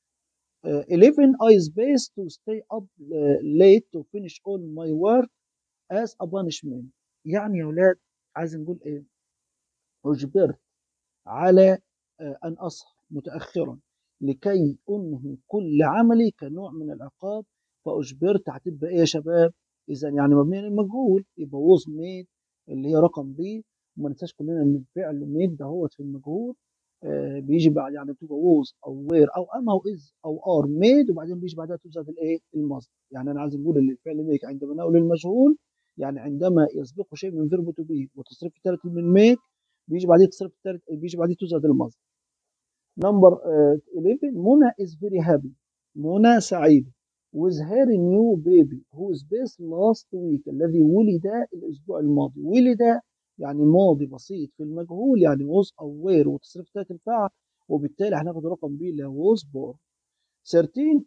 11 I space to stay up late to finish all my work as a punishment يعني يا ولاد عايز نقول ايه اجبرت على ان اسهر متاخرا لكي انهي كل عملي كنوع من العقاب فاجبرت هتبقى ايه يا شباب اذا يعني مبنيه للمجهول يبقى ووز ميد اللي هي رقم بي وما ننساش كلنا ان الفعل ميد ده هو في المجهول آه بيجي بعد يعني بتبقى ووز او وير او ام او از او ار ميد وبعدين بيجي بعدها تزاد الايه المصدر يعني انا عايز نقول ان الفعل ميك عندما نقول المجهول يعني عندما يسبقه شيء من فيرب تو بي والتصريف الثالث من ميك بيجي بعديه التصريف الثالث بيجي بعديه تزاد المصدر نمبر 11 منى is very happy منى سعيدة with her new baby who is based last week الذي ولد الأسبوع الماضي ولد يعني ماضي بسيط في المجهول يعني was أو were وتصريف ثالث الفعل وبالتالي هناخد رقم B اللي هو was born 13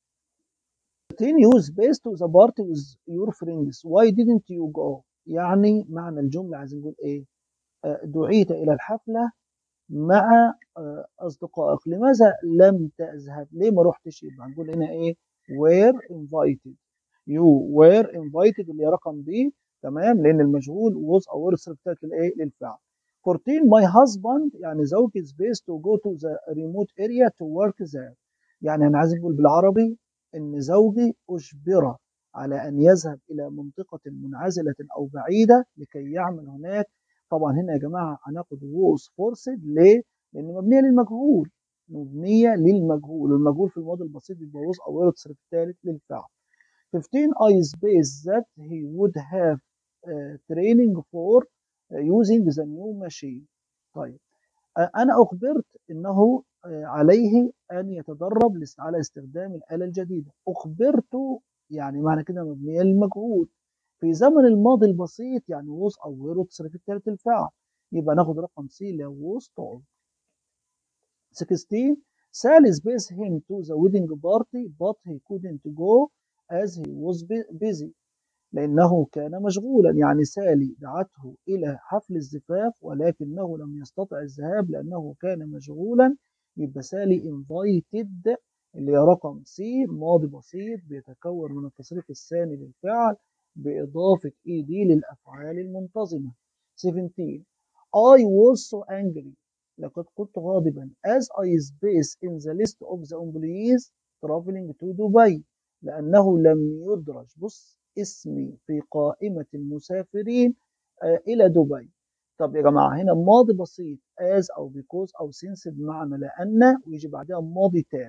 13 you space to the party with your friends why didn't you go يعني معنى الجملة عايزين نقول ايه دعيت إلى الحفلة مع أصدقائك لماذا لم تذهب ليه ما رحتش يبقى هنقول هنا ايه were invited you were invited اللي هي رقم B تمام لأن المجهول was أو were صرف الايه للفعل 14 my husband يعني زوجي is based to go to the remote area to work there يعني أنا عايز أقول بالعربي إن زوجي أجبر على أن يذهب إلى منطقة منعزلة أو بعيدة لكي يعمل هناك طبعا هنا يا جماعة هناخد was forced ليه؟ لأن مبنية للمجهول مبنية للمجهول والمجهول في الماضي البسيط بيبقى was أو التصريف الثالث للفعل 15 I space that he would have uh, training for uh, using the new machine طيب uh, أنا أخبرت أنه عليه أن يتدرب على استخدام الآلة الجديدة أخبرت يعني معنى كده مبنية للمجهول في زمن الماضي البسيط يعني was أو were تصريف الثالث الفعل يبقى ناخد رقم سي اللي هو was told 16 Sally spaced him to the wedding party but he couldn't go as he was busy لأنه كان مشغولا يعني سالي دعته إلى حفل الزفاف ولكنه لم يستطع الذهاب لأنه كان مشغولا يبقى سالي invited اللي هي رقم سي ماضي بسيط بيتكون من التصريف الثاني للفعل بإضافة ED للأفعال المنتظمة 17 I was so angry لقد كنت غاضبا as I space in the list of the employees traveling to Dubai لأنه لم يدرج بص اسمي في قائمة المسافرين آه إلى دبي طب يا جماعة هنا ماضي بسيط as أو because أو since بمعنى لأن ويجي بعدها ماضي تام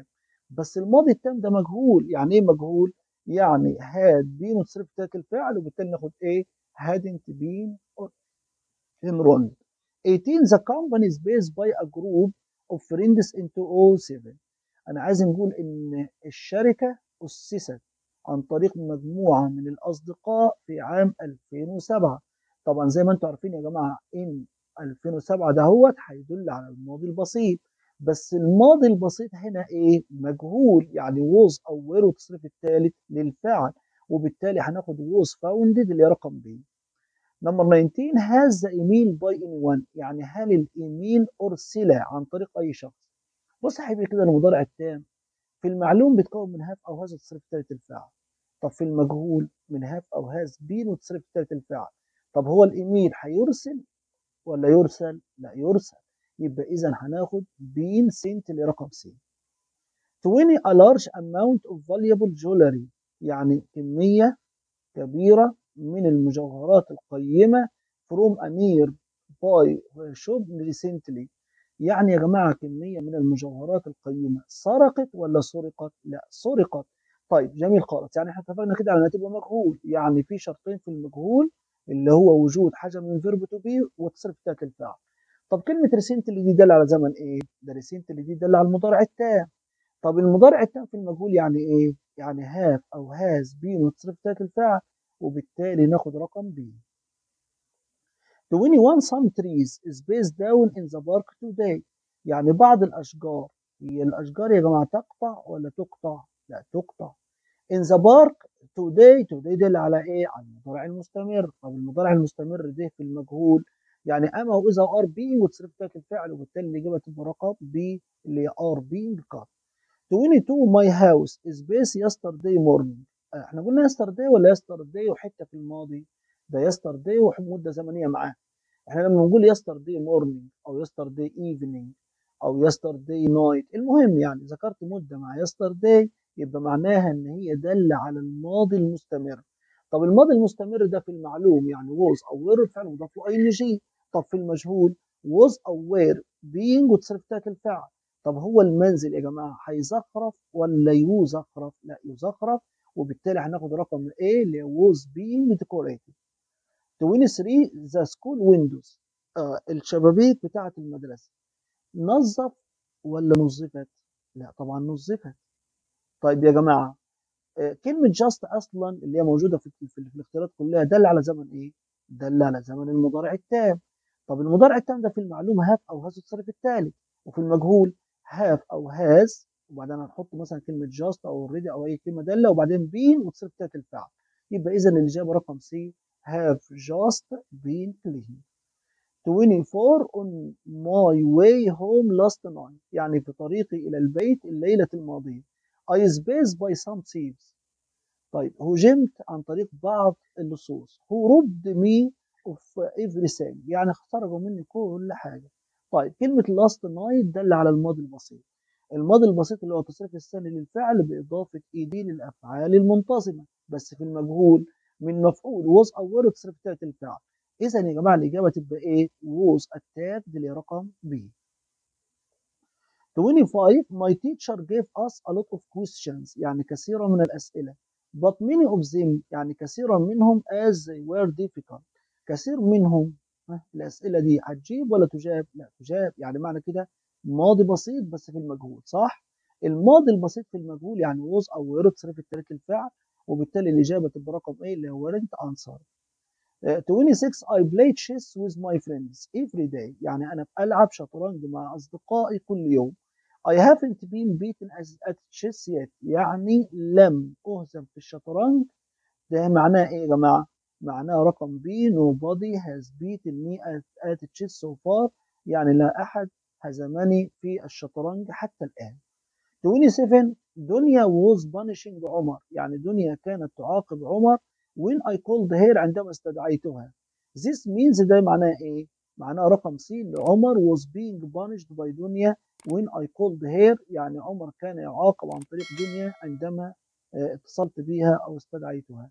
بس الماضي التام ده مجهول يعني ايه مجهول يعني had been وتصرف تلك الفعل وبالتالي ناخد ايه hadn't been enrolled 18 the company is based by a group of friends in 2007 انا عايز نقول ان الشركه اسست عن طريق مجموعه من الاصدقاء في عام 2007 طبعا زي ما انتم عارفين يا جماعه ان 2007 دهوت هيدل على الماضي البسيط بس الماضي البسيط هنا ايه مجهول يعني was او were والتصريف الثالث للفعل وبالتالي هناخد was founded اللي هي رقم ب نمبر 19 has the email by anyone يعني هل الايميل ارسل عن طريق اي شخص بص يا حبيبي كده المضارع التام في المعلوم بيتكون من هاف او هاز وتصريف ثالث الفعل طب في المجهول من هاف او هاز بين وتصريف ثالث الفعل طب هو الايميل هيرسل ولا يرسل لا يرسل يبقى اذا هناخد بين سنت لرقم سي 20 a large amount of valuable jewelry يعني كمية كبيرة من المجوهرات القيمة from a nearby shop recently يعني يا جماعة كمية من المجوهرات القيمة سرقت ولا سرقت؟ لا سرقت طيب جميل خالص يعني احنا اتفقنا كده على تبقى مجهول يعني في شرطين في المجهول اللي هو وجود حاجة من فيرب تو بي وتصرف بتاعت الفعل طب كلمة ريسنتلي دي دل على زمن ايه؟ ده ريسنتلي دي دل على المضارع التام طب المضارع التام في المجهول يعني ايه؟ يعني هاف او هاز بين وتصرف بتاعت الفعل وبالتالي ناخد رقم بي 21 some trees is based down in the park today يعني بعض الأشجار هي الأشجار يا جماعة تقطع ولا تقطع؟ لا تقطع in the park today today دل على إيه؟ على المضارع المستمر طب المضارع المستمر ده في المجهول يعني أما وإذا are being وتصرف تاك الفعل وبالتالي الإجابة تبقى رقم B اللي هي are being cut 22 my house is based yesterday morning احنا قلنا yesterday ولا yesterday وحتة في الماضي ده yesterday ومدة زمنية معاه احنا لما نقول yesterday morning او yesterday evening او yesterday night المهم يعني ذكرت مدة مع yesterday يبقى معناها ان هي دل على الماضي المستمر طب الماضي المستمر ده في المعلوم يعني was او were الفعل مضاف له اي جي طب في المجهول was او were being وتصرف تاك الفعل طب هو المنزل يا جماعة هيزخرف ولا يزخرف لا يزخرف وبالتالي هناخد رقم A اللي was being decorated 23 the school windows آه الشبابيك بتاعة المدرسة نظف ولا نظفت؟ لا طبعا نظفت طيب يا جماعة آه كلمة just أصلا اللي هي موجودة في, في, في الاختيارات كلها دل على زمن إيه؟ دل على زمن المضارع التام طب المضارع التام ده في المعلومة هاف أو هاز التصرف التالي وفي المجهول هاف أو هاز وبعدين هنحط مثلا كلمة just أو already أو أي كلمة دالة وبعدين been وتصرف تالت الفعل يبقى إذا الإجابة رقم سي have just been clean 24 on my way home last night يعني في طريقي إلى البيت الليلة الماضية I spaced by some thieves طيب هجمت عن طريق بعض اللصوص who robbed me of everything يعني خرجوا مني كل حاجة طيب كلمة last night دل على الماضي البسيط الماضي البسيط اللي هو التصريف الثاني للفعل بإضافة إيدي للأفعال المنتظمة بس في المجهول من مفعول was أو were تصريف ثالث الفعل إذا يا جماعة الإجابة تبقى إيه؟ was attacked اللي رقم B 25 My teacher gave us a lot of questions يعني كثيرا من الأسئلة but many of them يعني كثيرا منهم as they were difficult كثير منهم الأسئلة دي هتجيب ولا تجاب؟ لا تجاب يعني معنى كده ماضي بسيط بس في المجهول صح؟ الماضي البسيط في المجهول يعني was أو were تصريف الثالث الفعل وبالتالي الإجابة تبقى رقم إيه اللي هو weren't answer. Uh, 26 I play chess with my friends every day يعني أنا بلعب شطرنج مع أصدقائي كل يوم. I haven't been beaten as at chess yet يعني لم أهزم في الشطرنج ده معناه إيه يا جماعة؟ معناه رقم B nobody has beaten me at, at chess so far يعني لا أحد هزمني في الشطرنج حتى الآن. 27 دنيا was punishing عمر يعني دنيا كانت تعاقب عمر when I called her عندما استدعيتها this means ده معناه ايه معناه رقم سي عمر was being punished by دنيا when I called her يعني عمر كان يعاقب عن طريق دنيا عندما اتصلت بها او استدعيتها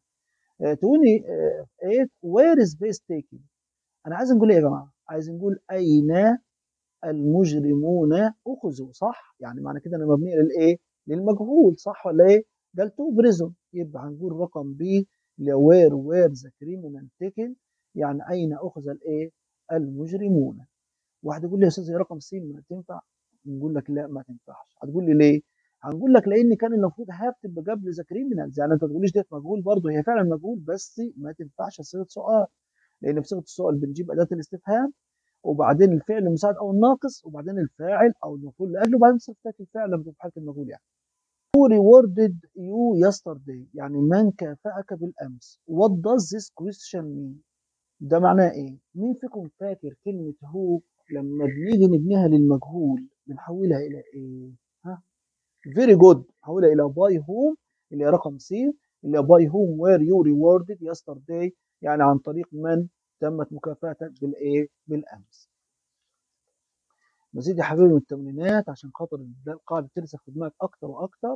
28 where is base taking انا عايز نقول ايه يا جماعه عايز نقول اين المجرمون اخذوا صح يعني معنى كده انا مبنيه للايه للمجهول صح ولا ايه قال تو بريزون يبقى هنقول رقم بي اللي وير وير ذا كريمنال تيكن يعني اين اخذ الايه المجرمون واحد يقول لي يا استاذ رقم سي ما تنفع نقول لك لا ما تنفعش هتقول لي ليه هنقول لك لان كان المفروض هاف تبقى قبل ذا كريمنالز يعني انت ما تقوليش ديت مجهول برضه هي فعلا مجهول بس ما تنفعش صيغه سؤال لان في صيغه السؤال بنجيب اداه الاستفهام وبعدين الفعل المساعد او الناقص وبعدين الفاعل او المفعول لاجله وبعدين صفه الفعل لما تبقى حاله المجهول يعني Who rewarded you yesterday يعني من كافأك بالامس What does this question mean ده معناه ايه مين فيكم فاكر كلمه هو لما بنيجي نبنيها للمجهول بنحولها الى ايه ها very good نحولها الى by whom اللي هي رقم سي اللي هي by whom were you rewarded yesterday يعني عن طريق من تمت مكافاتك بالايه بالامس مزيد يا حبيبي من التمرينات عشان خاطر القاعده ترسخ في دماغك اكتر واكتر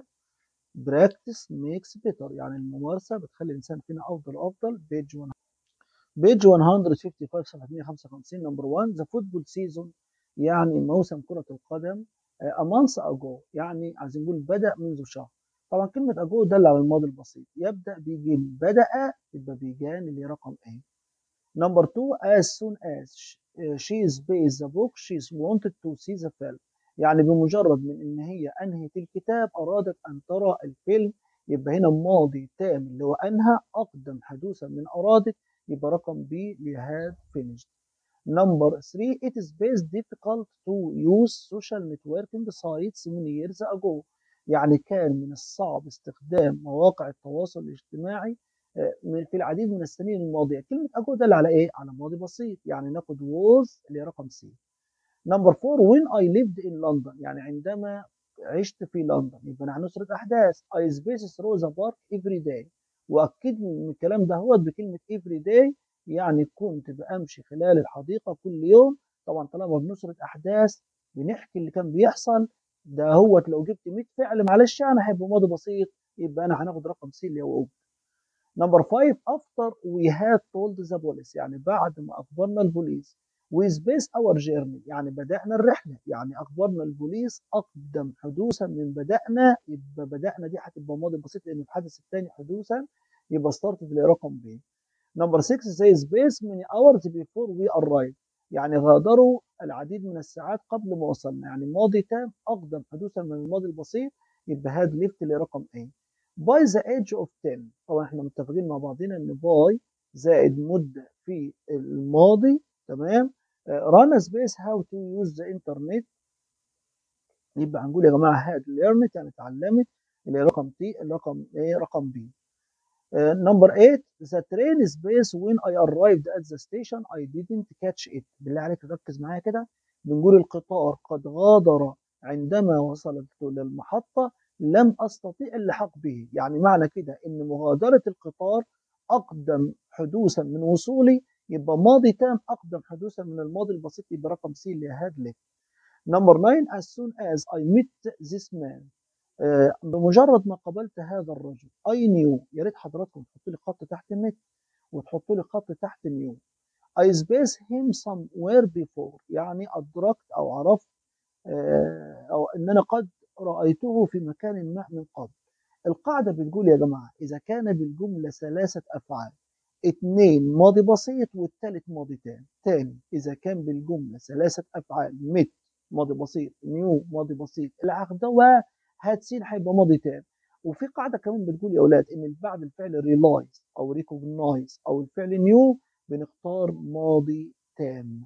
براكتس ميكس بيتر يعني الممارسه بتخلي الانسان فينا افضل وافضل بيج 1 بيج 155 صفحه 155 نمبر 1 ذا فوتبول سيزون يعني موسم كره القدم a month ago يعني عايزين نقول بدا منذ شهر طبعا كلمه ago دل على الماضي البسيط يبدا بيجي بدا يبقى بيجان اللي رقم ايه Number two, as soon as she is based the book, she wanted to see the film. يعني بمجرد من ان هي انهت الكتاب ارادت ان ترى الفيلم يبقى هنا ماضي تام اللي هو انهى اقدم حدوثا من ارادت يبقى رقم بي اللي have finished. Number three, it is best difficult to use social networking sites many years ago. يعني كان من الصعب استخدام مواقع التواصل الاجتماعي في العديد من السنين الماضيه كلمه اجو دل على ايه على ماضي بسيط يعني ناخد ووز اللي رقم سي نمبر 4 وين اي ليفد ان لندن يعني عندما عشت في لندن يبقى نحن نسرد احداث اي سبيس ثرو ذا بارك افري داي واكد من الكلام ده هو بكلمه افري داي يعني كنت بامشي خلال الحديقه كل يوم طبعا طالما بنسرد احداث بنحكي اللي كان بيحصل ده هو لو جبت 100 فعل معلش يعني هيبقى ماضي بسيط يبقى انا هناخد رقم سي اللي هو نمبر 5 after we had told the police يعني بعد ما اخبرنا البوليس we space our journey يعني بدأنا الرحلة يعني أخبرنا البوليس أقدم حدوثا من بدأنا يبقى بدأنا دي هتبقى ماضي بسيط لأن الحدث الثاني حدوثا يبقى started لرقم ب نمبر 6 زي space many hours before we arrive يعني غادروا العديد من الساعات قبل ما وصلنا يعني ماضي تام أقدم حدوثا من الماضي البسيط يبقى هاد ليفت لرقم A باي ذا ايدج اوف 10 طبعا احنا متفقين مع بعضنا ان باي زائد مده في الماضي تمام رانا سبيس هاو تو يوز ذا انترنت يبقى هنقول يا جماعه هاد ليرنت يعني اتعلمت اللي رقم تي الرقم ايه رقم بي نمبر 8 ذا ترين سبيس وين اي ارايفد ات ذا ستيشن اي didn't كاتش ات بالله عليك ركز معايا كده بنقول القطار قد غادر عندما وصلت للمحطه لم استطيع اللحاق به يعني معنى كده ان مغادره القطار اقدم حدوثا من وصولي يبقى ماضي تام اقدم حدوثا من الماضي البسيط يبقى رقم سي اللي هاد ليف نمبر 9 as soon as I met this man آه بمجرد ما قابلت هذا الرجل I knew يا ريت حضراتكم تحطوا لي خط تحت met وتحطوا لي خط تحت new I space him somewhere before يعني أدركت أو عرفت آه أو إن أنا قد رأيته في مكان ما من قبل القاعدة بتقول يا جماعة إذا كان بالجملة ثلاثة أفعال اتنين ماضي بسيط والتالت ماضي تاني تاني إذا كان بالجملة ثلاثة أفعال مت ماضي بسيط نيو ماضي بسيط العقد هاتسين هيبقى ماضي تاني وفي قاعدة كمان بتقول يا أولاد إن بعد الفعل ريلايز أو ريكوجنايز أو الفعل نيو بنختار ماضي تام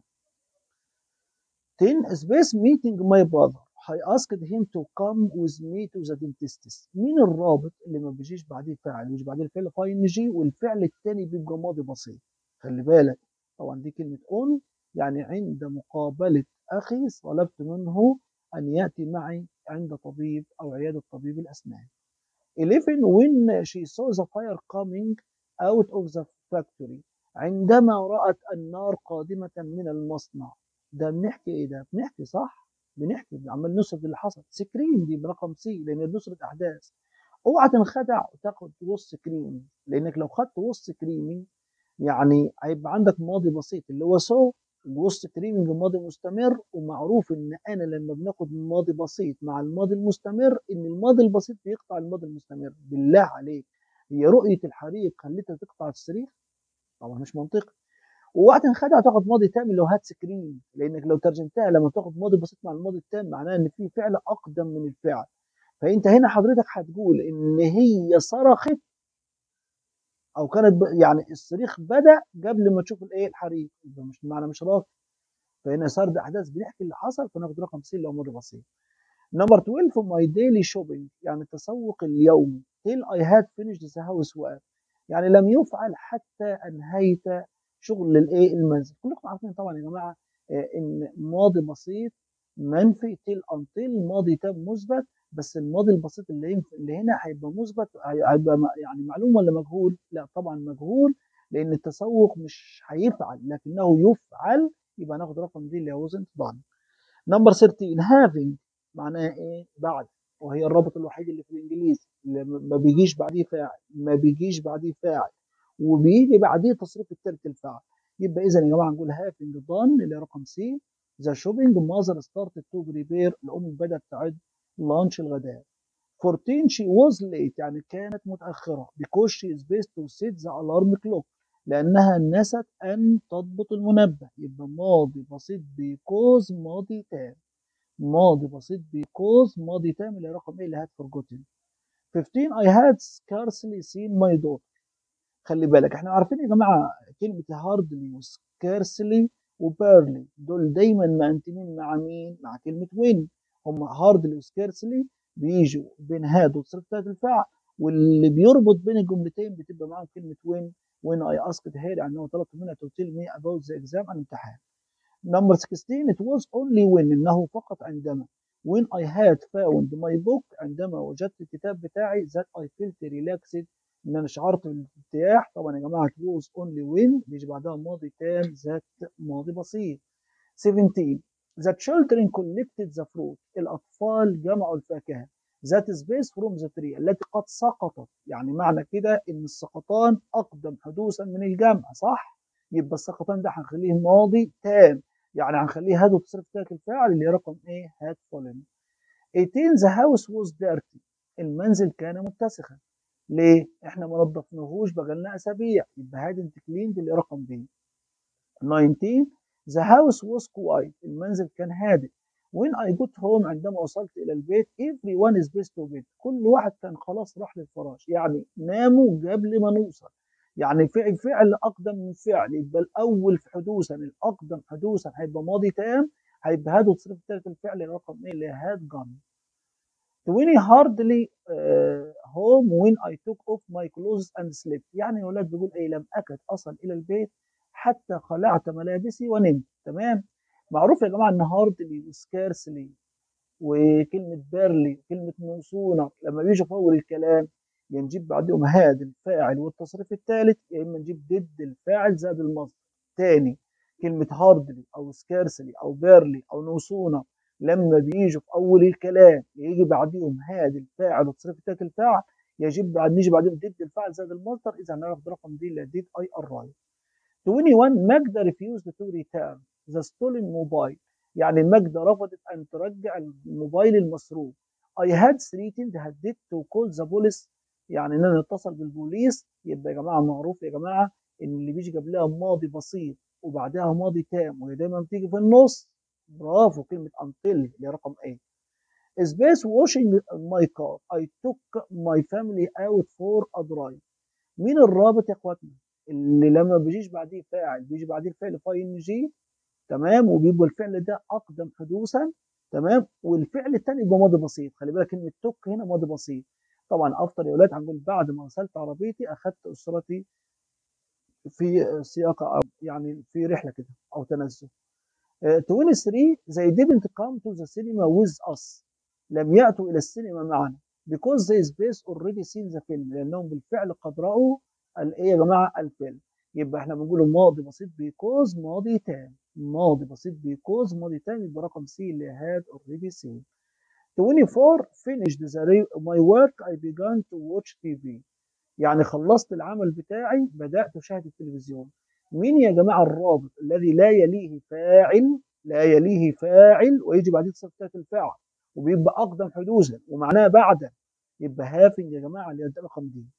10 space meeting my brother I asked him to come with me to the dentist مين الرابط اللي ما بيجيش بعديه فاعل مش بعديه الفعل فاين جي والفعل الثاني بيبقى ماضي بسيط خلي بالك طبعا دي كلمة on يعني عند مقابلة أخي طلبت منه أن يأتي معي عند طبيب أو عيادة طبيب الأسنان 11 when she saw the fire coming out of the factory عندما رأت النار قادمة من المصنع ده بنحكي ايه ده بنحكي صح بنحكي عمال نسرد اللي حصل سكرين دي برقم سي لان نسرد احداث اوعى تنخدع وتاخد وص كريمي لانك لو خدت وص كريمي يعني هيبقى عندك ماضي بسيط اللي هو سو وسط كريمنج ماضي مستمر ومعروف ان انا لما بناخد ماضي بسيط مع الماضي المستمر ان الماضي البسيط بيقطع الماضي المستمر بالله عليك هي رؤيه الحريق خلتها تقطع الصريخ طبعا مش منطقي ووقت خدها تاخد ماضي تام اللي هو هات سكرين لانك لو ترجمتها لما تاخد ماضي بسيط مع الماضي التام معناها ان في فعل اقدم من الفعل فانت هنا حضرتك هتقول ان هي صرخت او كانت ب... يعني الصريخ بدا قبل ما تشوف الايه الحريق يبقى مش معنى مش راكب فهنا سرد احداث بنحكي اللي حصل فناخد رقم سي اللي هو ماضي بسيط نمبر 12 ماي ديلي شوبينج يعني التسوق اليومي تيل اي هاد فينيشد ذا هاوس واب يعني لم يفعل حتى انهيت شغل الايه المنزل كلكم عارفين طبعا يا جماعه ان ماضي بسيط منفي تيل انتل ماضي تام مثبت بس الماضي البسيط اللي ينفع اللي هنا هيبقى مثبت هيبقى يعني معلوم ولا مجهول؟ لا طبعا مجهول لان التسوق مش هيفعل لكنه يفعل يبقى ناخد رقم دي اللي هو wasn't done. نمبر 13 having معناها ايه؟ بعد وهي الرابط الوحيد اللي في الانجليزي اللي ما بيجيش بعديه فاعل ما بيجيش بعديه فاعل وبيجي بعديه تصريف التالت الفاعل يبقى اذا يا جماعه نقول having done اللي رقم سي ذا شوبينج ماذر ستارتد تو بريبير الام بدات تعد لانش الغداء 14 she was late يعني كانت متأخرة because she is based to set the alarm clock لأنها نست أن تضبط المنبه يبقى ماضي بسيط because ماضي تام ماضي بسيط because ماضي تام اللي رقم ايه اللي had forgotten 15 I had scarcely seen my daughter خلي بالك احنا عارفين يا جماعة كلمة hardly و scarcely وبيرلي دول دايما معنتمين مع مين؟ مع كلمة وين هم هاردلي وسكيرسلي بيجوا بين هاد وتصريف تالت الفعل واللي بيربط بين الجملتين بتبقى معاهم كلمه وين وين اي اسكت هير يعني هو طلب منها تو تيل مي اباوت ذا اكزام الامتحان نمبر 16 it was only when انه فقط عندما when I had found my book عندما وجدت الكتاب بتاعي that I felt relaxed ان انا شعرت بالارتياح طبعا يا جماعه it was only when بيجي بعدها ماضي تام ذات ماضي بسيط 17 The children collected the fruit. الأطفال جمعوا الفاكهة. That is based from the tree التي قد سقطت. يعني معنى كده إن السقطان أقدم حدوثا من الجمع صح؟ يبقى السقطان ده هنخليه ماضي تام. يعني هنخليه هاد وتصرف تالت الفاعل اللي رقم إيه؟ had fallen. 18 the house was dirty. المنزل كان متسخا. ليه؟ إحنا ما نظفناهوش بقالنا أسابيع. يبقى هاد انت كليند اللي رقم B. 19 The house was quiet. المنزل كان هادئ. When I got home عندما وصلت إلى البيت everyone is best to bed. كل واحد كان خلاص راح للفراش يعني ناموا قبل ما نوصل. يعني فعل فعل أقدم من فعل يبقى الأول في حدوثا الأقدم حدوثا هيبقى ماضي تام هيبقى هاد وتصرف ثالث الفعل رقم إيه اللي هاد gone. 20 hardly uh, home when I took off my clothes and slept. يعني يا ولاد بيقول إيه لم أكد أصل إلى البيت حتى خلعت ملابسي ونمت تمام معروف يا جماعه ان هاردلي وسكارسلي وكلمه بيرلي وكلمه نوصونه لما بيجوا في اول الكلام يا نجيب بعدهم هاد الفاعل والتصريف الثالث يا اما نجيب ضد الفاعل زائد المصدر تاني كلمه هاردلي او سكارسلي او بيرلي او نوصونه لما بيجوا في اول الكلام يجي بعديهم هاد الفاعل والتصريف الثالث الفاعل يجب بعد نيجي بعدين ضد الفاعل زائد المصدر اذا هناخد رقم دي اللي ديد اي ارايف 21 ماجدة refused to return the stolen mobile يعني ماجدة رفضت أن ترجع الموبايل المسروق I had threatened هددت to call the police يعني إن أنا اتصل بالبوليس يبقى يا جماعة معروف يا جماعة إن اللي بيجي قبلها ماضي بسيط وبعدها ماضي تام وهي دايما بتيجي في النص برافو كلمة until اللي رقم A Space washing my car I took my family out for a drive مين الرابط يا اخواتنا اللي لما بيجيش بعديه فاعل بيجي بعديه الفعل فاي ان جي تمام وبيبقى الفعل ده اقدم حدوثا تمام والفعل الثاني يبقى ماضي بسيط خلي بالك كلمه توك هنا ماضي بسيط طبعا افطر يا اولاد هنقول بعد ما غسلت عربيتي اخذت اسرتي في سياق يعني في رحله كده او تنزه uh, 23 they didn't come to the cinema with us لم ياتوا الى السينما معنا because they space already seen the film لانهم بالفعل قد راوا الايه يا جماعه الفيلم يبقى احنا بنقول ماضي بسيط بيكوز ماضي تام ماضي بسيط بيكوز ماضي تام يبقى رقم سي اللي هاد اوريدي سي 24 finished the my work I began to watch TV يعني خلصت العمل بتاعي بدأت أشاهد التلفزيون مين يا جماعة الرابط الذي لا يليه فاعل لا يليه فاعل ويجي بعدين صفة الفعل وبيبقى أقدم حدوثا ومعناها بعد يبقى هافنج يا جماعة اللي ده رقم دي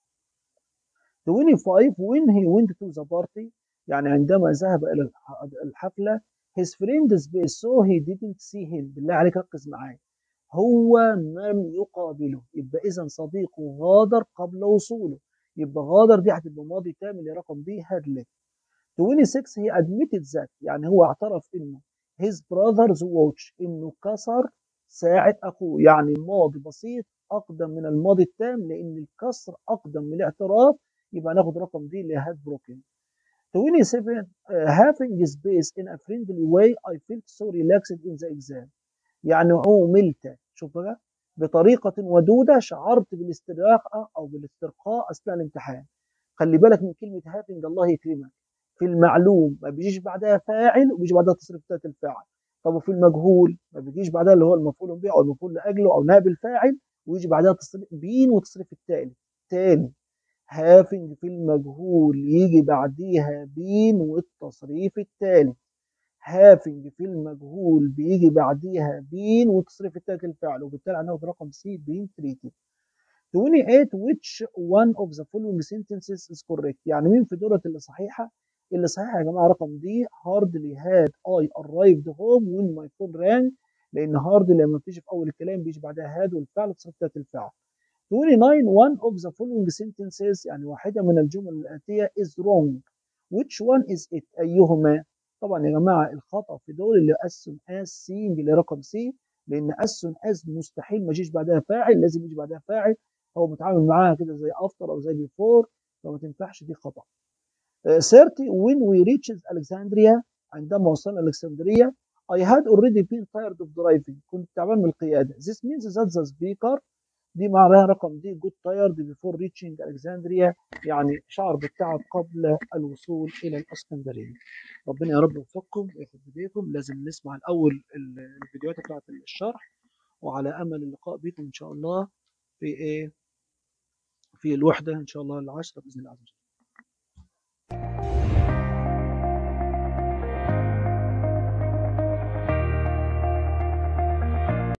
25 when he went to the party يعني عندما ذهب إلى الحفلة his friend space so he didn't see him بالله عليك ركز معايا هو لم يقابله يبقى إذا صديقه غادر قبل وصوله يبقى غادر دي هتبقى ماضي تام اللي رقم بي had left 26 he admitted that يعني هو اعترف انه his brother's watch انه كسر ساعة اخوه يعني ماضي بسيط اقدم من الماضي التام لان الكسر اقدم من الاعتراف يبقى ناخد رقم دي اللي had broken 27 uh, having space in a friendly way I felt so relaxed in the exam يعني عوملت شوف بقى بطريقة ودودة شعرت بالاستراحة أو بالاسترخاء أثناء الامتحان خلي بالك من كلمة having الله يكرمك في المعلوم ما بيجيش بعدها فاعل وبيجي بعدها تصريف ذات الفاعل طب وفي المجهول ما بيجيش بعدها اللي هو المفعول به او المفعول لاجله او نائب الفاعل ويجي بعدها تصريف بين وتصريف التالي تاني هافنج في المجهول يجي بعديها بين والتصريف التالي هافنج في المجهول بيجي بعديها بين وتصريف التالت الفعل وبالتالي هناخد رقم سي بين تريتد 28 which one of the following sentences is correct يعني مين في دولة اللي صحيحة اللي صحيح يا جماعه رقم دي hardly had I arrived home when my phone rang لان hardly لما بتيجي في اول الكلام بيجي بعدها had والفعل تصرف ذات الفعل 29 one of the following sentences يعني واحده من الجمل الاتيه is wrong which one is it ايهما طبعا يا جماعه الخطا في دول اللي as soon as seeing اللي رقم سي لان as soon as مستحيل ما يجيش بعدها فاعل لازم يجي بعدها فاعل هو متعامل معاها كده زي after او زي before فما تنفعش دي خطا 30 when we reached Alexandria عندما وصلنا الكسندريه I had already been tired of driving كنت تعبان من القياده this means that the speaker دي معناها رقم دي good tired before reaching Alexandria يعني شعر بالتعب قبل الوصول الى الاسكندريه ربنا يا رب يوفقكم وياخد بايديكم لازم نسمع الاول الفيديوهات بتاعت الشرح وعلى امل اللقاء بكم ان شاء الله في ايه في الوحده ان شاء الله العشره باذن الله عز وجل